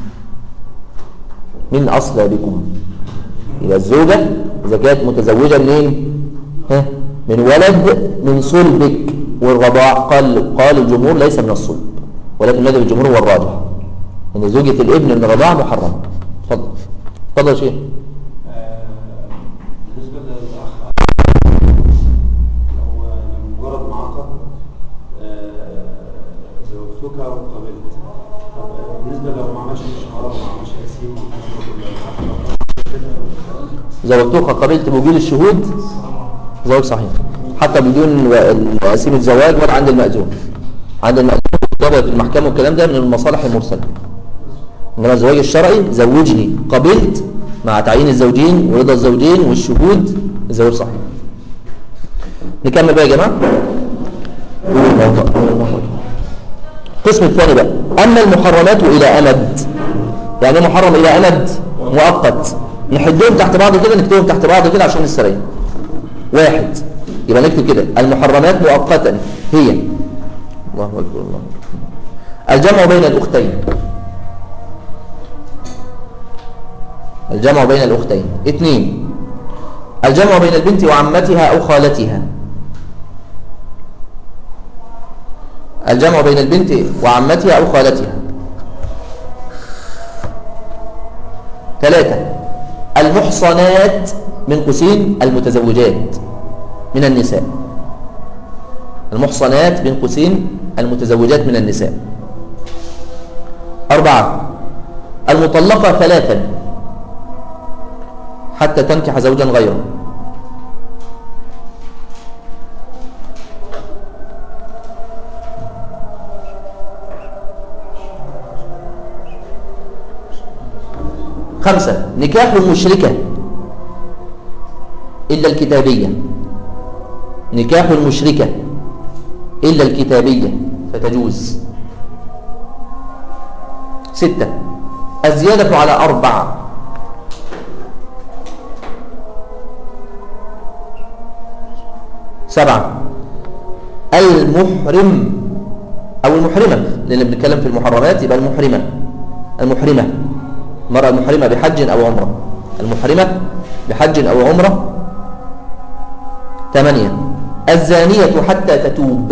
من اصلابكم يبقى الزوجة إذا كانت متزوجة منين؟ ها؟ من ولد من صلبك والرضاع قال قال الجمهور ليس من الصلب ولكن مذهب الجمهور هو الراجح ان زوجة الابن من الرضاعة محرمة اتفضل اتفضل يا شيخ بالنسبة للأخ لو مجرد ما عقد آه، زوجتك وقبلت طب بالنسبة لو ما عملش إشهار وما عملش تسليم وما عملش زوجتك قبلت بوجود الشهود زواج صحيح حتى بدون وسيم الزواج ولا عند المأذون عند المأذون ضبط المحكمة والكلام ده من المصالح المرسلة إنما الزواج الشرعي زوجني قبلت مع تعيين الزوجين ورضا الزوجين والشهود الزواج صحيح نكمل بقى يا جماعة القسم الثاني بقى أما المحرمات إلى أمد يعني إيه محرم إلى أمد مؤقت نحدهم تحت بعض كده نكتبهم تحت بعض كده عشان السريع واحد يبقى نكتب كده المحرمات مؤقتا هي الله أكبر الله أكبر. الجمع بين الأختين الجمع بين الأختين اثنين الجمع بين البنت وعمتها أو خالتها الجمع بين البنت وعمتها أو خالتها ثلاثة المحصنات من قوسين المتزوجات من النساء المحصنات بين قوسين المتزوجات من النساء أربعة المطلقة ثلاثا حتى تنكح زوجا غيره خمسة نكاح المشركة إلا الكتابية نكاح المشركة إلا الكتابية فتجوز ستة الزيادة على أربعة سبعة المحرم أو المحرمة لأن بنتكلم في المحرمات يبقى المحرمة المحرمة المرأة المحرمة بحج أو عمرة المحرمة بحج أو عمرة ثمانية الزانية حتى تتوب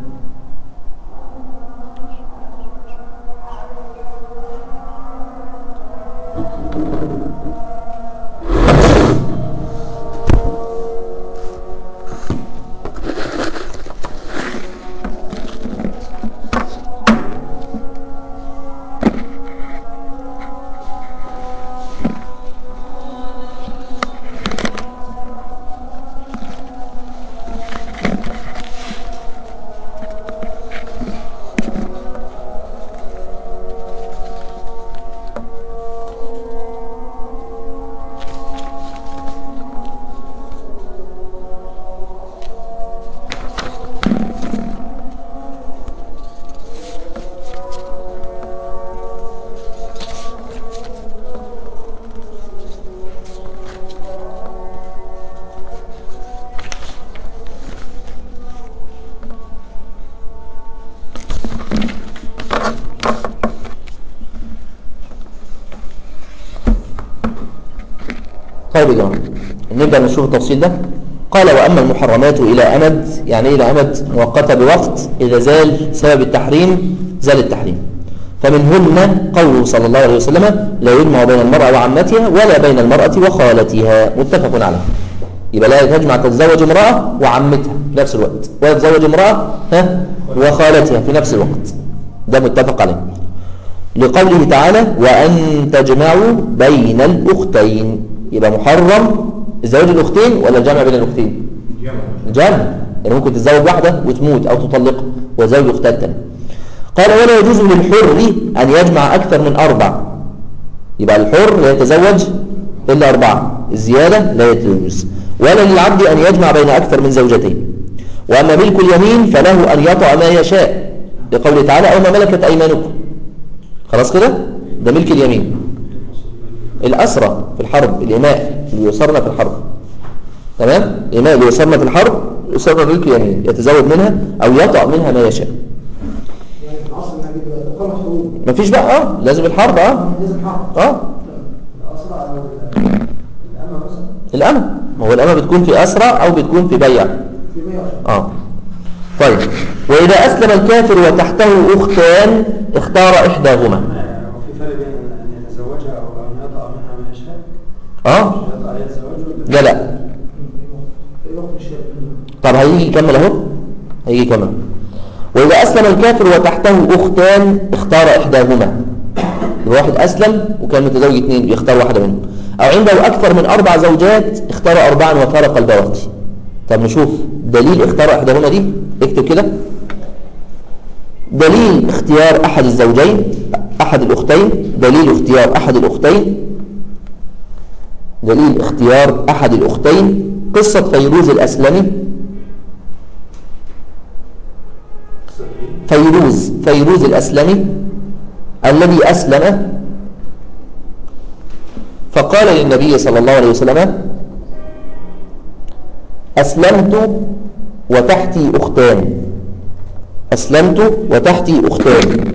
طيب يا جماعة نبدأ نشوف التفصيل ده قال وأما المحرمات إلى أمد يعني إيه إلى أمد مؤقتة بوقت إذا زال سبب التحريم زال التحريم فمنهن قوله صلى الله عليه وسلم لا يجمع بين المرأة وعمتها ولا بين المرأة وخالتها متفق عليه يبقى لا تجمع تتزوج امرأة وعمتها في نفس الوقت ولا تتزوج امرأة ها وخالتها في نفس الوقت ده متفق عليه لقوله تعالى وأن تجمعوا بين الأختين يبقى محرم زواج الأختين ولا الجمع بين الأختين الجمع يعني ممكن تتزوج واحدة وتموت أو تطلقها وزوج أختها التانية قال ولا يجوز للحر أن يجمع أكثر من أربع يبقى الحر لا يتزوج إلا أربعة الزيادة لا يجوز ولا للعبد أن يجمع بين أكثر من زوجتين وأما ملك اليمين فله أن يطع ما يشاء لقوله تعالى أو ما ملكت أيمانكم خلاص كده ده ملك اليمين الأسرى في الحرب الإماء اللي يسرنا في الحرب تمام الإماء اللي يسرنا في الحرب يسرنا ملك اليمين يتزوج منها أو يطع منها ما يشاء يعني في العصر النبي دلوقتي اقامه حروب مفيش بقى اه لازم الحرب اه لازم حرب اه الاسرى او ال- الامه مثلا الأمة ما هو الأمة بتكون في أسرى أو بتكون في بيع في 120 اه طيب وإذا أسلم الكافر وتحته أختان اختار إحداهما وفي فرق بين ان يتزوجها او ان يطأ منها ما يشاء اه يطأ يتزوج لا لا في وقت الشاب طب هيجي يكمل اهو هيجي يكمل وإذا أسلم الكافر وتحته أختان اختار إحداهما يبقى واحد أسلم وكان متزوج اثنين يختار واحدة منهم أو عنده أكثر من أربع زوجات اختار أربعا وفارق البواقي طب نشوف دليل اختار إحداهما دي اكتب كده دليل اختيار أحد الزوجين أحد الأختين دليل اختيار أحد الأختين دليل اختيار أحد الأختين قصة فيروز الأسلمي فيروز فيروز الأسلمي الذي أسلم فقال للنبي صلى الله عليه وسلم أسلمت وتحتي أختان أسلمت وتحتي أختان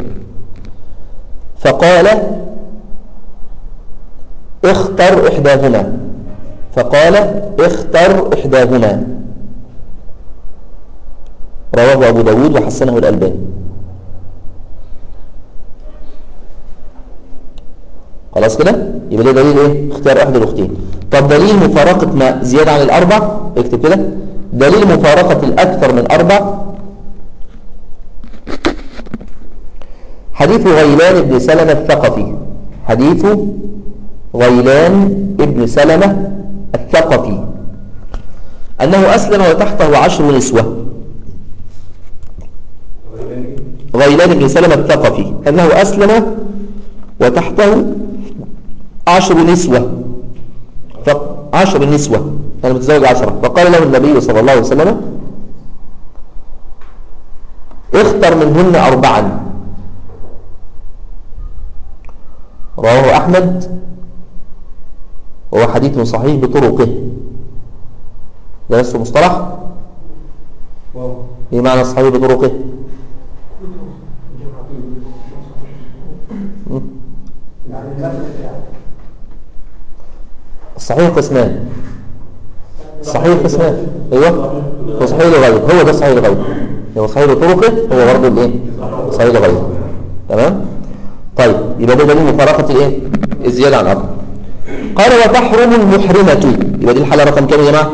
فقال اختر إحداهما فقال اختر إحداهما رواه أبو داود وحسنه الألباني خلاص كده يبقى ده دليل ايه اختيار احد الاختين طب دليل مفارقه ما زياده عن الاربع اكتب كده دليل مفارقة الأكثر من أربع حديث غيلان بن سلمة الثقفي حديث غيلان بن سلمة الثقفي أنه أسلم وتحته عشر نسوة غيلان بن سلمة الثقفي أنه أسلم وتحته عشر نسوة ف- عشر نسوة كان متزوج عشرة فقال له النبي صلى الله عليه وسلم اختر منهن أربعا رواه أحمد وهو حديث صحيح بطرقه درست مصطلح واو ايه معنى صحيح بطرقه م? يعني اللفظ بتاعه الصحيح قسمان صحيح قسمان ايوه وصحيح لغيره هو ده صحيح لغيره هو صحيح لطرقه هو برضه الايه صحيح لغيره تمام طيب يبقى ده دليل مفارقه الايه الزياده عن الارض قال وتحرم المحرمه يبقى دي الحاله رقم كام يا جماعه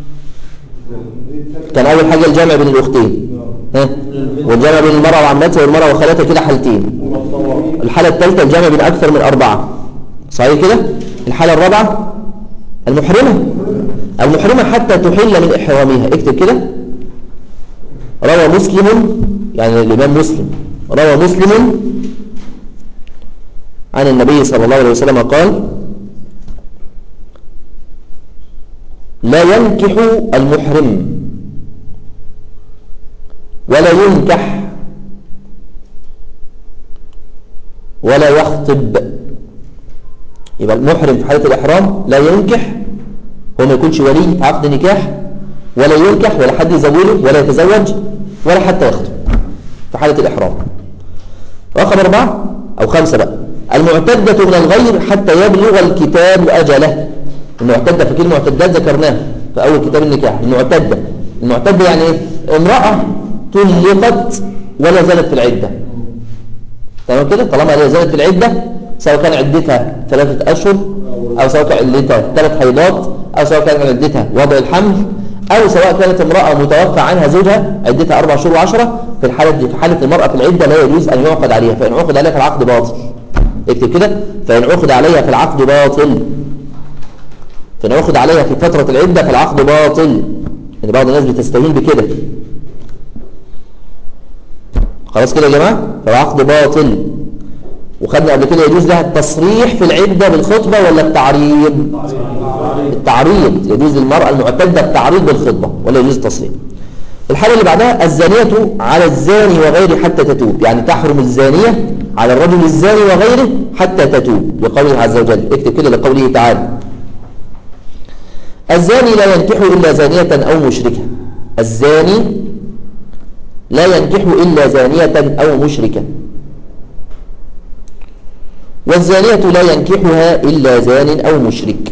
كان اول حاجه الجمع بين الاختين ها والجمع بين المراه وعمتها والمراه وخالتها كده حالتين الحاله الثالثه الجمع بين اكثر من اربعه صحيح كده الحاله الرابعه المحرمة المحرمة حتى تحل من إحرامها اكتب كده روى مسلم يعني الإمام مسلم روى مسلم عن النبي صلى الله عليه وسلم قال لا ينكح المحرم ولا ينكح ولا يخطب يبقى المحرم في حالة الإحرام لا ينكح هو ما يكونش ولي في عقد نكاح ولا ينكح ولا حد يزوجه ولا يتزوج ولا حتى يخطب في حالة الإحرام رقم أربعة أو خمسة بقى المعتدة من الغير حتى يبلغ الكتاب أجله المعتدة في كلمة معتدات ذكرناها في أول كتاب النكاح المعتدة المعتدة يعني إيه؟ امرأة طلقت ولا زالت في العدة تمام كده طالما هي زالت في العدة سواء كان عدتها ثلاثة أشهر أو سواء كان عدتها ثلاث حيضات أو سواء كان عدتها وضع الحمل أو سواء كانت امرأة متوفى عنها زوجها عدتها أربع شهور وعشرة في الحالة دي في حالة المرأة في العدة لا يجوز أن يعقد عليها فإن عقد عليها فالعقد باطل اكتب كده فإن عقد عليها فالعقد باطل فإن عقد عليها في فترة العدة فالعقد باطل يعني بعض الناس بتستهين بكده خلاص كده يا جماعة فالعقد باطل وخدنا قبل كده يجوز لها التصريح في العدة بالخطبة ولا التعريض التعريض يجوز للمرأة المعتدة التعريض بالخطبة ولا يجوز التصريح الحالة اللي بعدها الزانية على الزاني وغيره حتى تتوب يعني تحرم الزانية على الرجل الزاني وغيره حتى تتوب لقوله عز وجل اكتب كده لقوله تعالى الزاني لا ينكح إلا زانية أو مشركة الزاني لا ينكح إلا زانية أو مشركة والزانية لا ينكحها إلا زان أو مشرك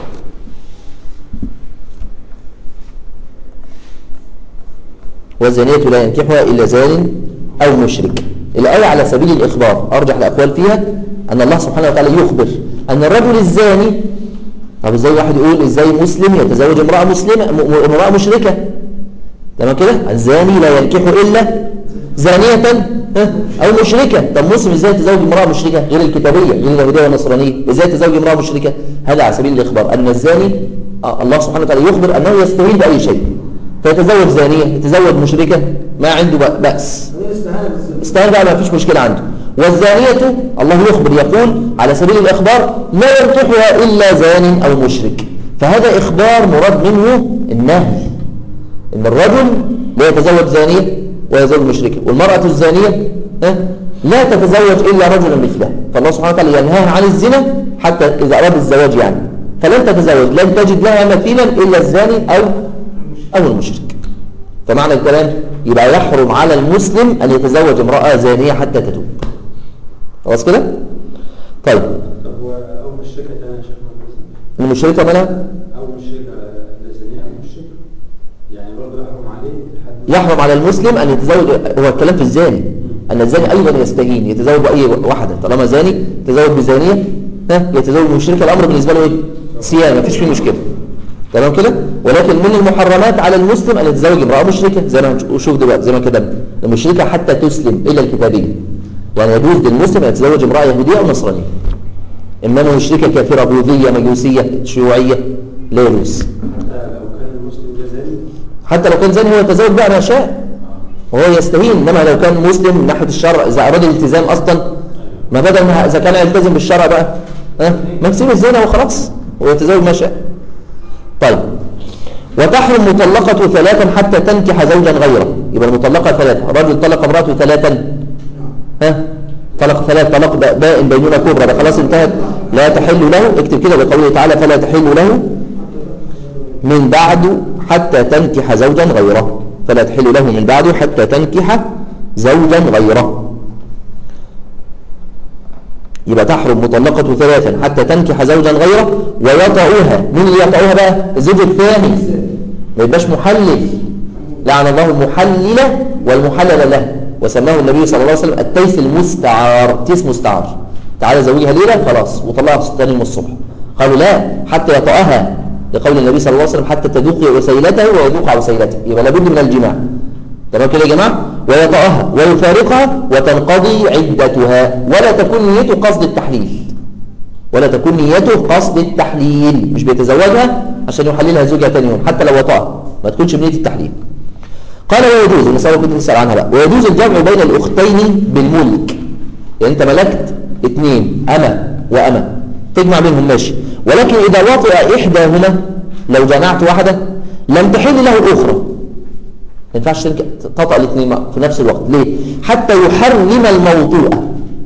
والزانية لا ينكحها إلا زان أو مشرك الآية على سبيل الإخبار أرجح الأقوال فيها أن الله سبحانه وتعالى يخبر أن الرجل الزاني طب إزاي واحد يقول إزاي مسلم يتزوج امرأة مسلمة م- م- امرأة مشركة تمام كده الزاني لا ينكح إلا زانية ها؟ أو مشركة طب مسلم إزاي يتزوج امرأة مشركة غير الكتابية غير اليهودية والنصرانية إزاي يتزوج امرأة مشركة هذا على سبيل الإخبار أن الزاني آه، الله سبحانه وتعالى يخبر أنه يستهين بأي شيء فيتزوج زانية يتزوج مشركة ما عنده بأ- بأس هي الاستهانة بالزنا استهان بقى ما فيش مشكلة عنده والزانية الله يخبر يقول على سبيل الإخبار لا ينكحها إلا زان أو مشرك فهذا إخبار مراد منه النهي إن الرجل لا يتزوج زانية ويزوج مشركة والمرأة الزانية ها، لا تتزوج إلا رجلا مثله فالله سبحانه وتعالى ينهاها عن الزنا حتى إذا أراد الزواج يعني فلن تتزوج لن تجد لها مثيلا إلا الزاني أو أو المشرك فمعنى الكلام يبقى يحرم على المسلم أن يتزوج امرأة زانية حتى تتوب خلاص كده طيب طب هو أول مشركة ده يا شيخ مثلا المشركة مالها أول مشركة للزانية أو مشركة يعني برضه يحرم عليه لحد يحرم على المسلم أن يتزوج هو الكلام في الزاني أن الزاني أيضا يستهين يتزوج بأي واحدة طالما زاني يتزوج بزانية ها يتزوج بمشركة الأمر بالنسبة له إيه؟ سيان مفيش فيه مشكلة تمام كده ولكن من المحرمات على المسلم ان يتزوج امراه مشركه زي ما نشوف دلوقتي زي ما كتبنا المشركه حتى تسلم الا الكتابيه يعني يجوز للمسلم ان يتزوج امراه يهوديه او نصرانيه اما انه مشركه كافره بوذيه مجوسيه شيوعيه لا يجوز حتى لو كان المسلم ده زاني حتى لو كان زاني هو يتزوج بقى ما شاء وهو يستهين انما لو كان مسلم من ناحيه الشرع اذا اراد الالتزام اصلا ما بدل ما اذا كان يلتزم بالشرع بقى ها ما يسيب الزنا وخلاص ويتزوج ما شاء طيب وتحرم مطلقة ثلاثا حتى تنكح زوجا غيره يبقى المطلقة ثلاثة الرجل طلق امرأته ثلاثا ها طلق ثلاث طلق بائن بينونة كبرى ده خلاص انتهت لا تحل له اكتب كده بقوله تعالى فلا تحل له من بعد حتى تنكح زوجا غيره فلا تحل له من بعد حتى تنكح زوجا غيره يبقى تحرم مطلقة ثلاثا حتى تنكح زوجا غيره ويطأها مين اللي يطأها بقى الزوج الثاني ما يبقاش محلل لعن الله المحلل والمحلل له وسماه النبي صلى الله عليه وسلم التيس المستعار تيس مستعار تعالى زوجها ليلة خلاص وطلعها ثاني يوم الصبح قالوا لا حتى يطأها لقول النبي صلى الله عليه وسلم حتى تذوق وسيلته ويذوق وسيلته يبقى لابد من الجماع تمام كده يا جماعه ويطأها ويفارقها وتنقضي عدتها ولا تكون نيته قصد التحليل ولا تكون نيته قصد التحليل مش بيتزوجها عشان يحللها زوجها ثاني يوم حتى لو وطأها ما تكونش بنيه التحليل قال ويجوز المسألة كنت نسأل عنها بقى ويجوز الجمع بين الأختين بالملك يعني أنت ملكت اثنين أما وأما تجمع بينهم ماشي ولكن إذا وطئ إحداهما لو جمعت واحدة لم تحل له الأخرى ما ينفعش تطأ الاثنين في نفس الوقت ليه؟ حتى يحرم الموطوءة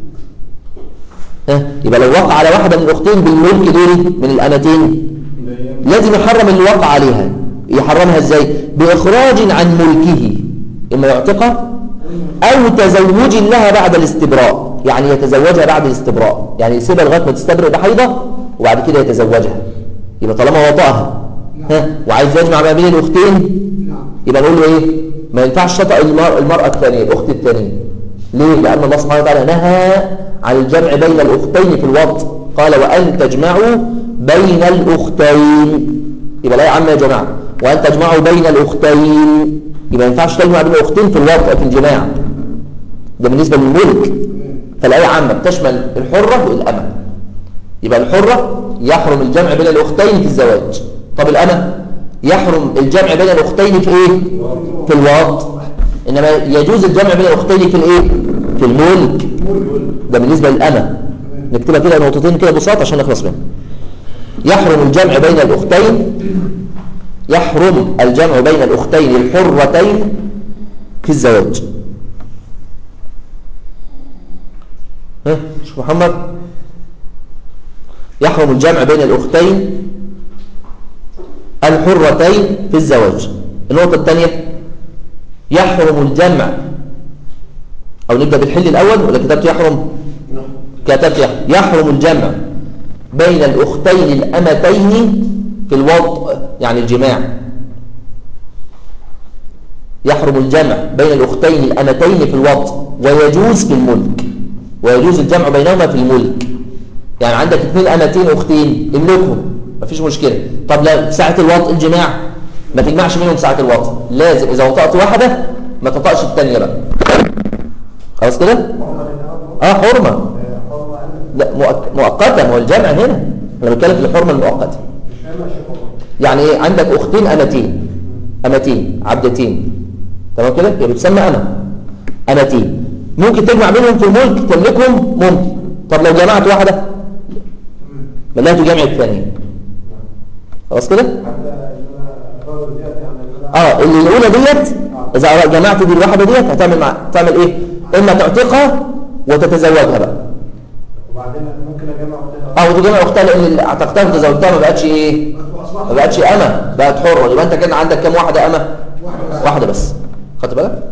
ها يبقى لو وقع على واحدة من الأختين بالملك دول من الأمتين لازم يحرم اللي وقع عليها يحرمها ازاي بإخراج عن ملكه إما يعتقها أو تزوج لها بعد الاستبراء يعني يتزوجها بعد الاستبراء يعني يسيبها لغاية ما تستبرئ بحيضة وبعد كده يتزوجها يبقى طالما وطأها ها وعايز يجمع ما بين الأختين يبقى نقول له ايه ما ينفعش تطأ المرأة, المرأة الثانية الأخت الثانية ليه لأن الله سبحانه وتعالى نهى عن الجمع بين الأختين في الوطء قال وأن تجمعوا بين الأختين يبقى لا يا عم يا جماعة وأن تجمعوا بين الأختين يبقى ما ينفعش تجمع بين الأختين في الوطء في الجماع ده بالنسبة للملك فالآية عامة بتشمل الحرة والأمة يبقى الحرة يحرم الجمع بين الأختين في الزواج طب الأمة يحرم الجمع بين الأختين في إيه؟ في الوطء إنما يجوز الجمع بين الأختين في الإيه؟ في الملك ده بالنسبة للأمة نكتبها كده نقطتين كده بساط عشان نخلص منها يحرم الجمع بين الأختين يحرم الجمع بين الأختين الحرتين في الزواج ها شيخ محمد يحرم الجمع بين الأختين الحرتين في الزواج النقطة الثانية يحرم الجمع أو نبدأ بالحل الأول ولا كتبت يحرم كتبت يحرم يحرم الجمع بين الأختين الأمتين في الوضع يعني الجماع يحرم الجمع بين الأختين الأمتين في الوضع ويجوز في الملك ويجوز الجمع بينهما في الملك يعني عندك اثنين أمتين أختين املكهم مفيش مشكلة طب لا ساعة الوطء الجماع ما تجمعش منهم ساعة الوطء لازم إذا وطأت واحدة ما تطأش الثانية بقى خلاص كده اه حرمة لا مؤك- مؤقتة ما هو الجمع هنا انا بتكلم في الحرمة المؤقتة يعني ايه عندك اختين امتين امتين عبدتين تمام كده هي بتسمى انا امتين ممكن تجمع بينهم في الملك تملكهم ممكن طب لو جمعت واحدة لا تجمع الثانية خلاص كده اه اللي الاولى ديت اذا جمعت دي الواحده ديت هتعمل مع تعمل ايه اما تعتقها وتتزوجها بقى وبعدين ممكن اجمع وحدها او تجمع اختها لان اللي اعتقتها وتزوجتها ما بقتش ايه ما بقتش اما بقت حره يبقى انت كان عندك كام واحده اما واحده بس خدت بالك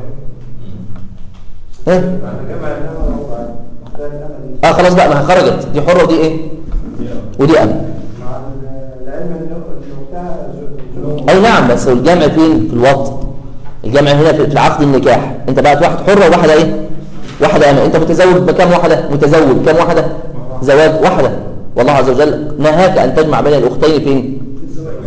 ها يعني جمع الامل وختار الامل اه خلاص بقى ما هي خرجت دي حره ودي ايه ودي اما مع العلم ان اللي اختها زوج اي نعم بس الجمع فين في الوطء الجمع هنا في في عقد النكاح انت بقت واحد حره وواحده ايه واحده اما انت متزوج بكام واحده متزوج كام واحده زواج واحده والله عز وجل نهاك ان تجمع بين الاختين فين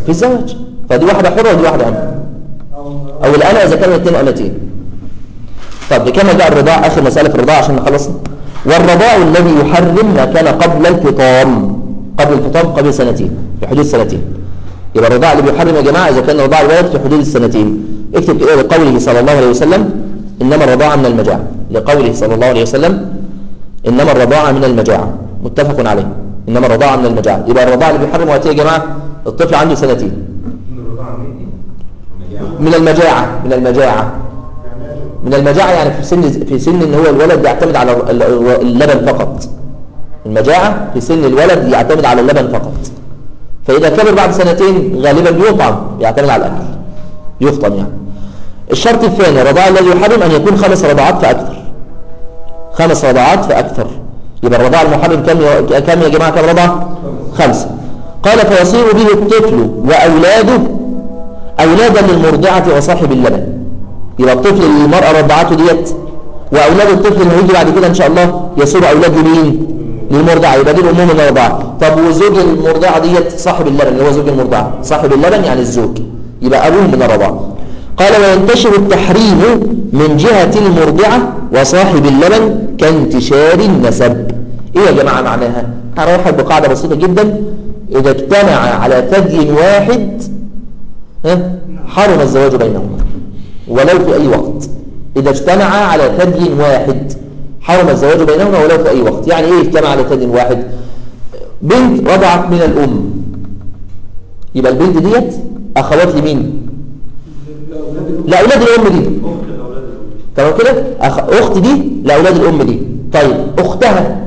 في الزواج فدي واحدة حرة ودي واحدة أمة أو الأنا إذا كانوا الاثنين أمتين طب نكمل بقى الرضاع آخر مسألة في الرضاع عشان نخلص والرضاع الذي يحرم ما كان قبل الفطام قبل الفطام قبل سنتين في حدود سنتين يبقى الرضاع اللي بيحرم يا جماعة إذا كان رضاع الولد في حدود السنتين اكتب كده لقوله صلى الله عليه وسلم إنما الرضاعة من المجاعة لقوله صلى الله عليه وسلم إنما الرضاعة من المجاعة متفق عليه إنما الرضاعة من المجاعة يبقى الرضاع اللي بيحرم وقتها يا جماعة الطفل عنده سنتين من الرضاعة من دي من المجاعة من المجاعة من المجاعة يعني في سن في سن ان هو الولد يعتمد على ال- ال- اللبن فقط المجاعة في سن الولد يعتمد على اللبن فقط فإذا كبر بعد سنتين غالبا يطعم يعتمد على الأكل يفطم يعني الشرط الثاني الرضاع الذي يحرم أن يكون خمس رضعات فأكثر خمس رضعات فأكثر يبقى الرضاع المحرم كم يا- كم يا جماعة كم رضعة خمسة قال فيصير به الطفل وأولاده أولادا للمرضعة وصاحب اللبن يبقى الطفل اللي المرأة رضعته ديت وأولاد الطفل اللي هيجي بعد كده إن شاء الله يصير أولاد لمين؟ للمرضعة يبقى دي الأمومة من الرضاعة طب وزوج المرضعة ديت صاحب اللبن اللي هو زوج المرضعة صاحب اللبن يعني الزوج يبقى أبوه من الرضاعة قال وينتشر التحريم من جهة المرضعة وصاحب اللبن كانتشار النسب إيه يا جماعة معناها؟ هروح بقاعدة بسيطة جدا إذا اجتمع على ثدي واحد ها؟ حرم الزواج بينهما ولو في أي وقت إذا اجتمع على ثدي واحد حرم الزواج بينهما ولو في أي وقت يعني إيه اجتمع على ثدي واحد بنت رضعت من الأم يبقى البنت ديت أخوات لمين لأولاد الأم دي أخت الأولاد الأولاد تمام كده أخ... أخت دي لأولاد الأم دي طيب أختها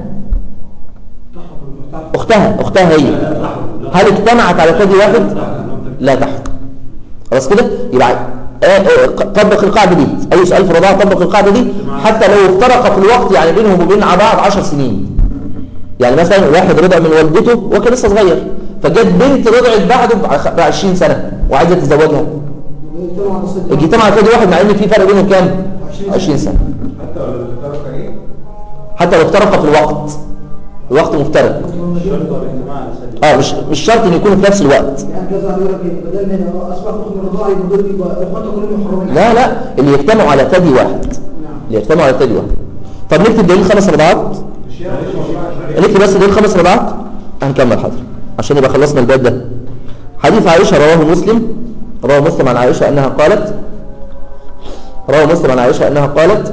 أختها أختها هي هل اجتمعت على ثدي واحد لا تحرم خلاص كده يبقى آه، آه، طبق القاعدة دي أي سؤال في الرضاعة طبق القاعدة دي حتى لو افترق في الوقت يعني بينهم وبين بعض 10 سنين يعني مثلا واحد رضع من والدته وكان لسه صغير فجت بنت رضعت بعده ب 20 سنة وعايزة تتزوجها اجتمع على ثدي واحد مع ان في فرق بينهم كام 20 سنة حتى لو الطرف ايه حتى لو افترق في الوقت الوقت مفترق الشرط والاجتماع على سبيل اه مش مش شرط ان يكونوا في نفس الوقت يعني كذا يقول لك إيه، بدل من اصبح اخت من الرضاعه يبقى دول يبقى اخواته كلهم محرمين لا لا اللي يجتمعوا على ثدي واحد اللي يجتمعوا على ثدي واحد طب نكتب دليل خمس رضعات نكتب بس دليل خمس رضعات هنكمل حاضر عشان يبقى خلصنا الباب ده حديث عائشة رواه مسلم رواه مسلم عن عائشة أنها قالت رواه مسلم عن عائشة أنها قالت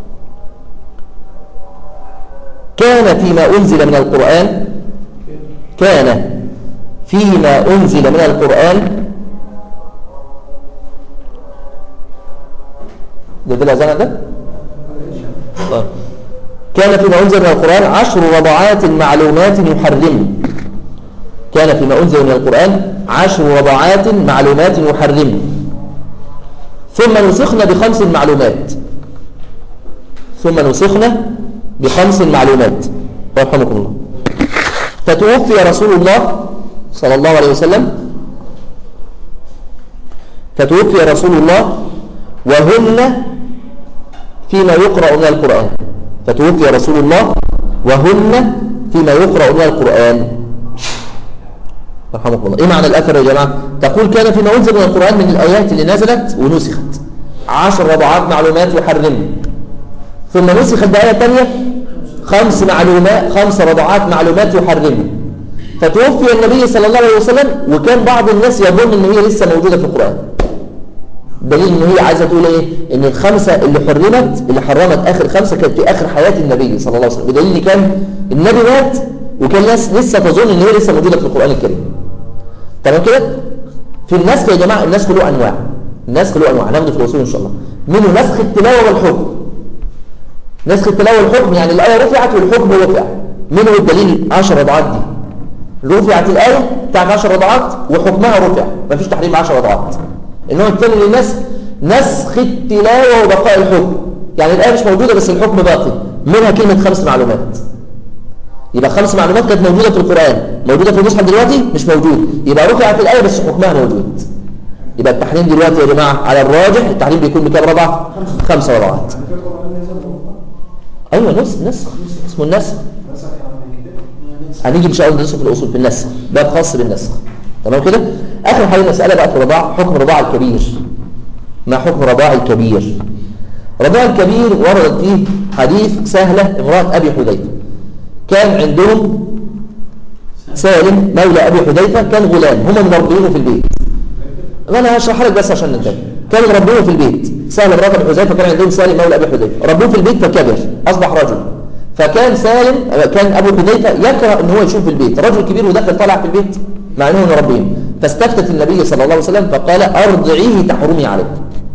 كان فيما أنزل من القرآن كان فيما أنزل من القرآن ده ده الأذان ده؟ طيب. كان فيما أنزل من القرآن عشر رضعات معلومات يحرم كان فيما أنزل من القرآن عشر رضعات معلومات يحرم ثم نسخنا بخمس معلومات ثم نسخنا بخمس معلومات رحمكم الله فتوفي رسول الله صلى الله عليه وسلم فتوفي رسول الله وهن فيما يقرأ من القرآن فتوفي رسول الله وهن فيما يقرأ من القرآن رحمكم الله ايه معنى الاثر يا جماعه تقول كان فيما انزل من القران من الايات اللي نزلت ونسخت عشر رضعات معلومات يحرم ثم نسخت بايه ثانيه خمس معلومات خمس رضعات معلومات يحرم فتوفي النبي صلى الله عليه وسلم وكان بعض الناس يظن ان هي لسه موجوده في القران دليل ان هي عايزه تقول ايه ان الخمسه اللي حرمت اللي حرمت اخر خمسه كانت في اخر حياه النبي صلى الله عليه وسلم بدليل ان كان النبي مات وكان الناس لسه تظن ان هي لسه موجوده في القران الكريم تمام كده في النسخ يا جماعه النسخ له انواع النسخ له انواع هناخده في الاصول ان شاء الله منه نسخ التلاوه والحكم نسخ التلاوه والحكم يعني الايه رفعت والحكم رفع منه الدليل 10 رضعات دي رفعت الايه بتاعت 10 رضعات وحكمها رفع مفيش تحريم 10 رضعات انما الثاني للنسخ نسخ التلاوه وبقاء الحكم يعني الايه مش موجوده بس الحكم باقي منها كلمه خمس معلومات يبقى خمس معلومات كانت موجودة في القرآن موجودة في المصحف دلوقتي مش موجود يبقى رفعت الآية بس حكمها موجود يبقى التحريم دلوقتي يا جماعة على الراجح التحريم بيكون بكام رضعة خمسة رضعات أيوة نسخ نسخ اسمه النسخ هنيجي إن شاء الله ندرسه في الأصول في النسخ باب خاص بالنسخ تمام كده اخر حاجه مساله بقى في الرضاع حكم رضاع الكبير ما حكم رضاع الكبير رضاع الكبير ورد فيه حديث سهله امراه ابي حذيفه كان عندهم سالم مولى ابي حذيفه كان غلام هم مربينه في البيت انا هشرح لك بس عشان ننتهي كانوا مربينه في البيت سالم امراه ابي حذيفه كان عندهم سالم مولى ابي حذيفه ربوه في البيت فكبر اصبح رجل فكان سالم كان ابو حذيفه يكره ان هو يشوف البيت رجل كبير ودخل طالع في البيت مع انه مربيه فاستفتت النبي صلى الله عليه وسلم فقال ارضعيه تحرمي عليه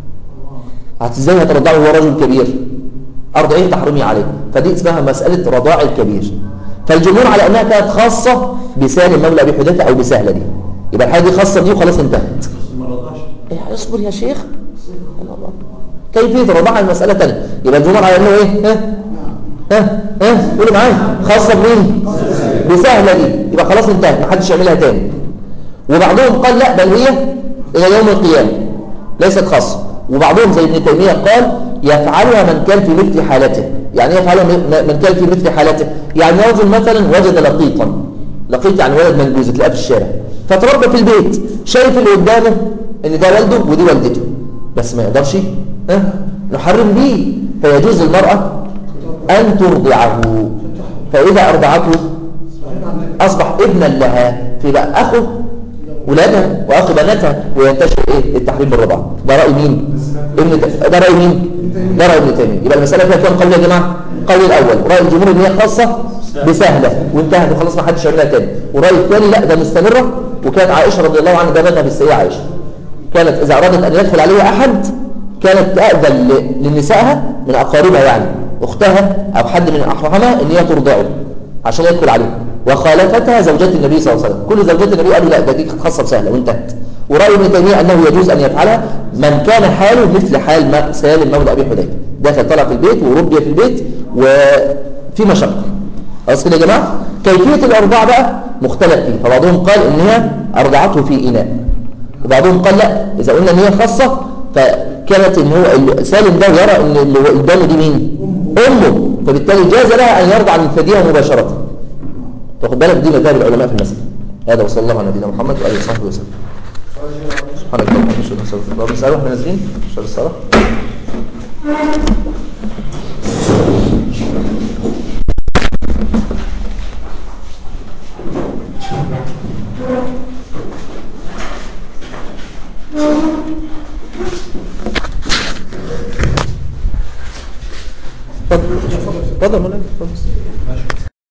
هت ازاي هترضعه وهو رجل كبير ارضعيه تحرمي عليه فدي اسمها مساله رضاع الكبير فالجمهور على انها كانت خاصه بسالم مولى ابي حذيفه او بسهله دي يبقى الحاجه دي خاصه دي وخلاص انتهت ما رضاش إيه اصبر يا شيخ سبحان الله كيفيه الرضاعه المساله ثانيه يبقى الجمهور على انه ايه ها ها ها قولوا معايا خاصه بمين بسهله دي يبقى خلاص انتهت ما حدش يعملها تاني وبعضهم قال لا بل هي الى يوم القيامه ليست خاصه وبعضهم زي ابن تيميه قال يفعلها من كان في مثل حالته يعني ايه يفعلها من من كان في مثل حالته يعني رجل مثلا وجد لقيطا لقيط يعني ولد منجوز تلاقيه في الشارع فتربى في البيت شايف اللي قدامه ان ده والده ودي والدته بس ما يقدرش ها نحرم بيه فيجوز للمرأة أن ترضعه فإذا أرضعته أصبح ابنا لها في بقى أخو ولادها وأخو بناتها وينتشر إيه التحريم بالرضاعة ده رأي مين؟ ابن ت... ده رأي مين؟ ده رأي ابن تيمية يبقى المسألة فيها كام قول يا جماعة؟ قول الأول رأي الجمهور إن هي خاصة بسهلة وانتهت وخلاص ما حدش يعملها تاني والرأي الثاني لا ده مستمرة وكانت عائشة رضي الله عنها جابتها بالسيئة عائشة كانت إذا أرادت أن يدخل عليها أحد كانت تأذن ل- لنسائها من أقاربها يعني أختها أو حد من أحرامها أن هي ترضعه عشان يدخل عليه وخالفتها زوجات النبي صلى الله عليه وسلم كل زوجات النبي قالوا لا ده دي خاصة بسهلة وانتهت ورأي ابن تيمية أنه يجوز أن يفعلها من كان حاله مثل حال ما سالم مولى أبي حذيفة دخل طلع في البيت وربي في البيت وفي مشقة خلاص كده يا جماعة كيفية الأرضاع بقى مختلف فيه فبعضهم قال إن هي أرضعته في إناء وبعضهم قال لا إذا قلنا إن هي خاصة فكانت إن هو ال- سالم ده يرى إن اللي قدامه دي مين؟ أمه فبالتالي جاز لها أن يرضع من ثديها مباشرة تاخد بالك دي مذاهب العلماء في المسألة هذا وصلى الله على نبينا محمد وآله وصحبه وسلم سبحانك اللهم وبحمدك اشهد ان لا اله الا انت استغفرك واتوب اليك نازلين عشان الصلاه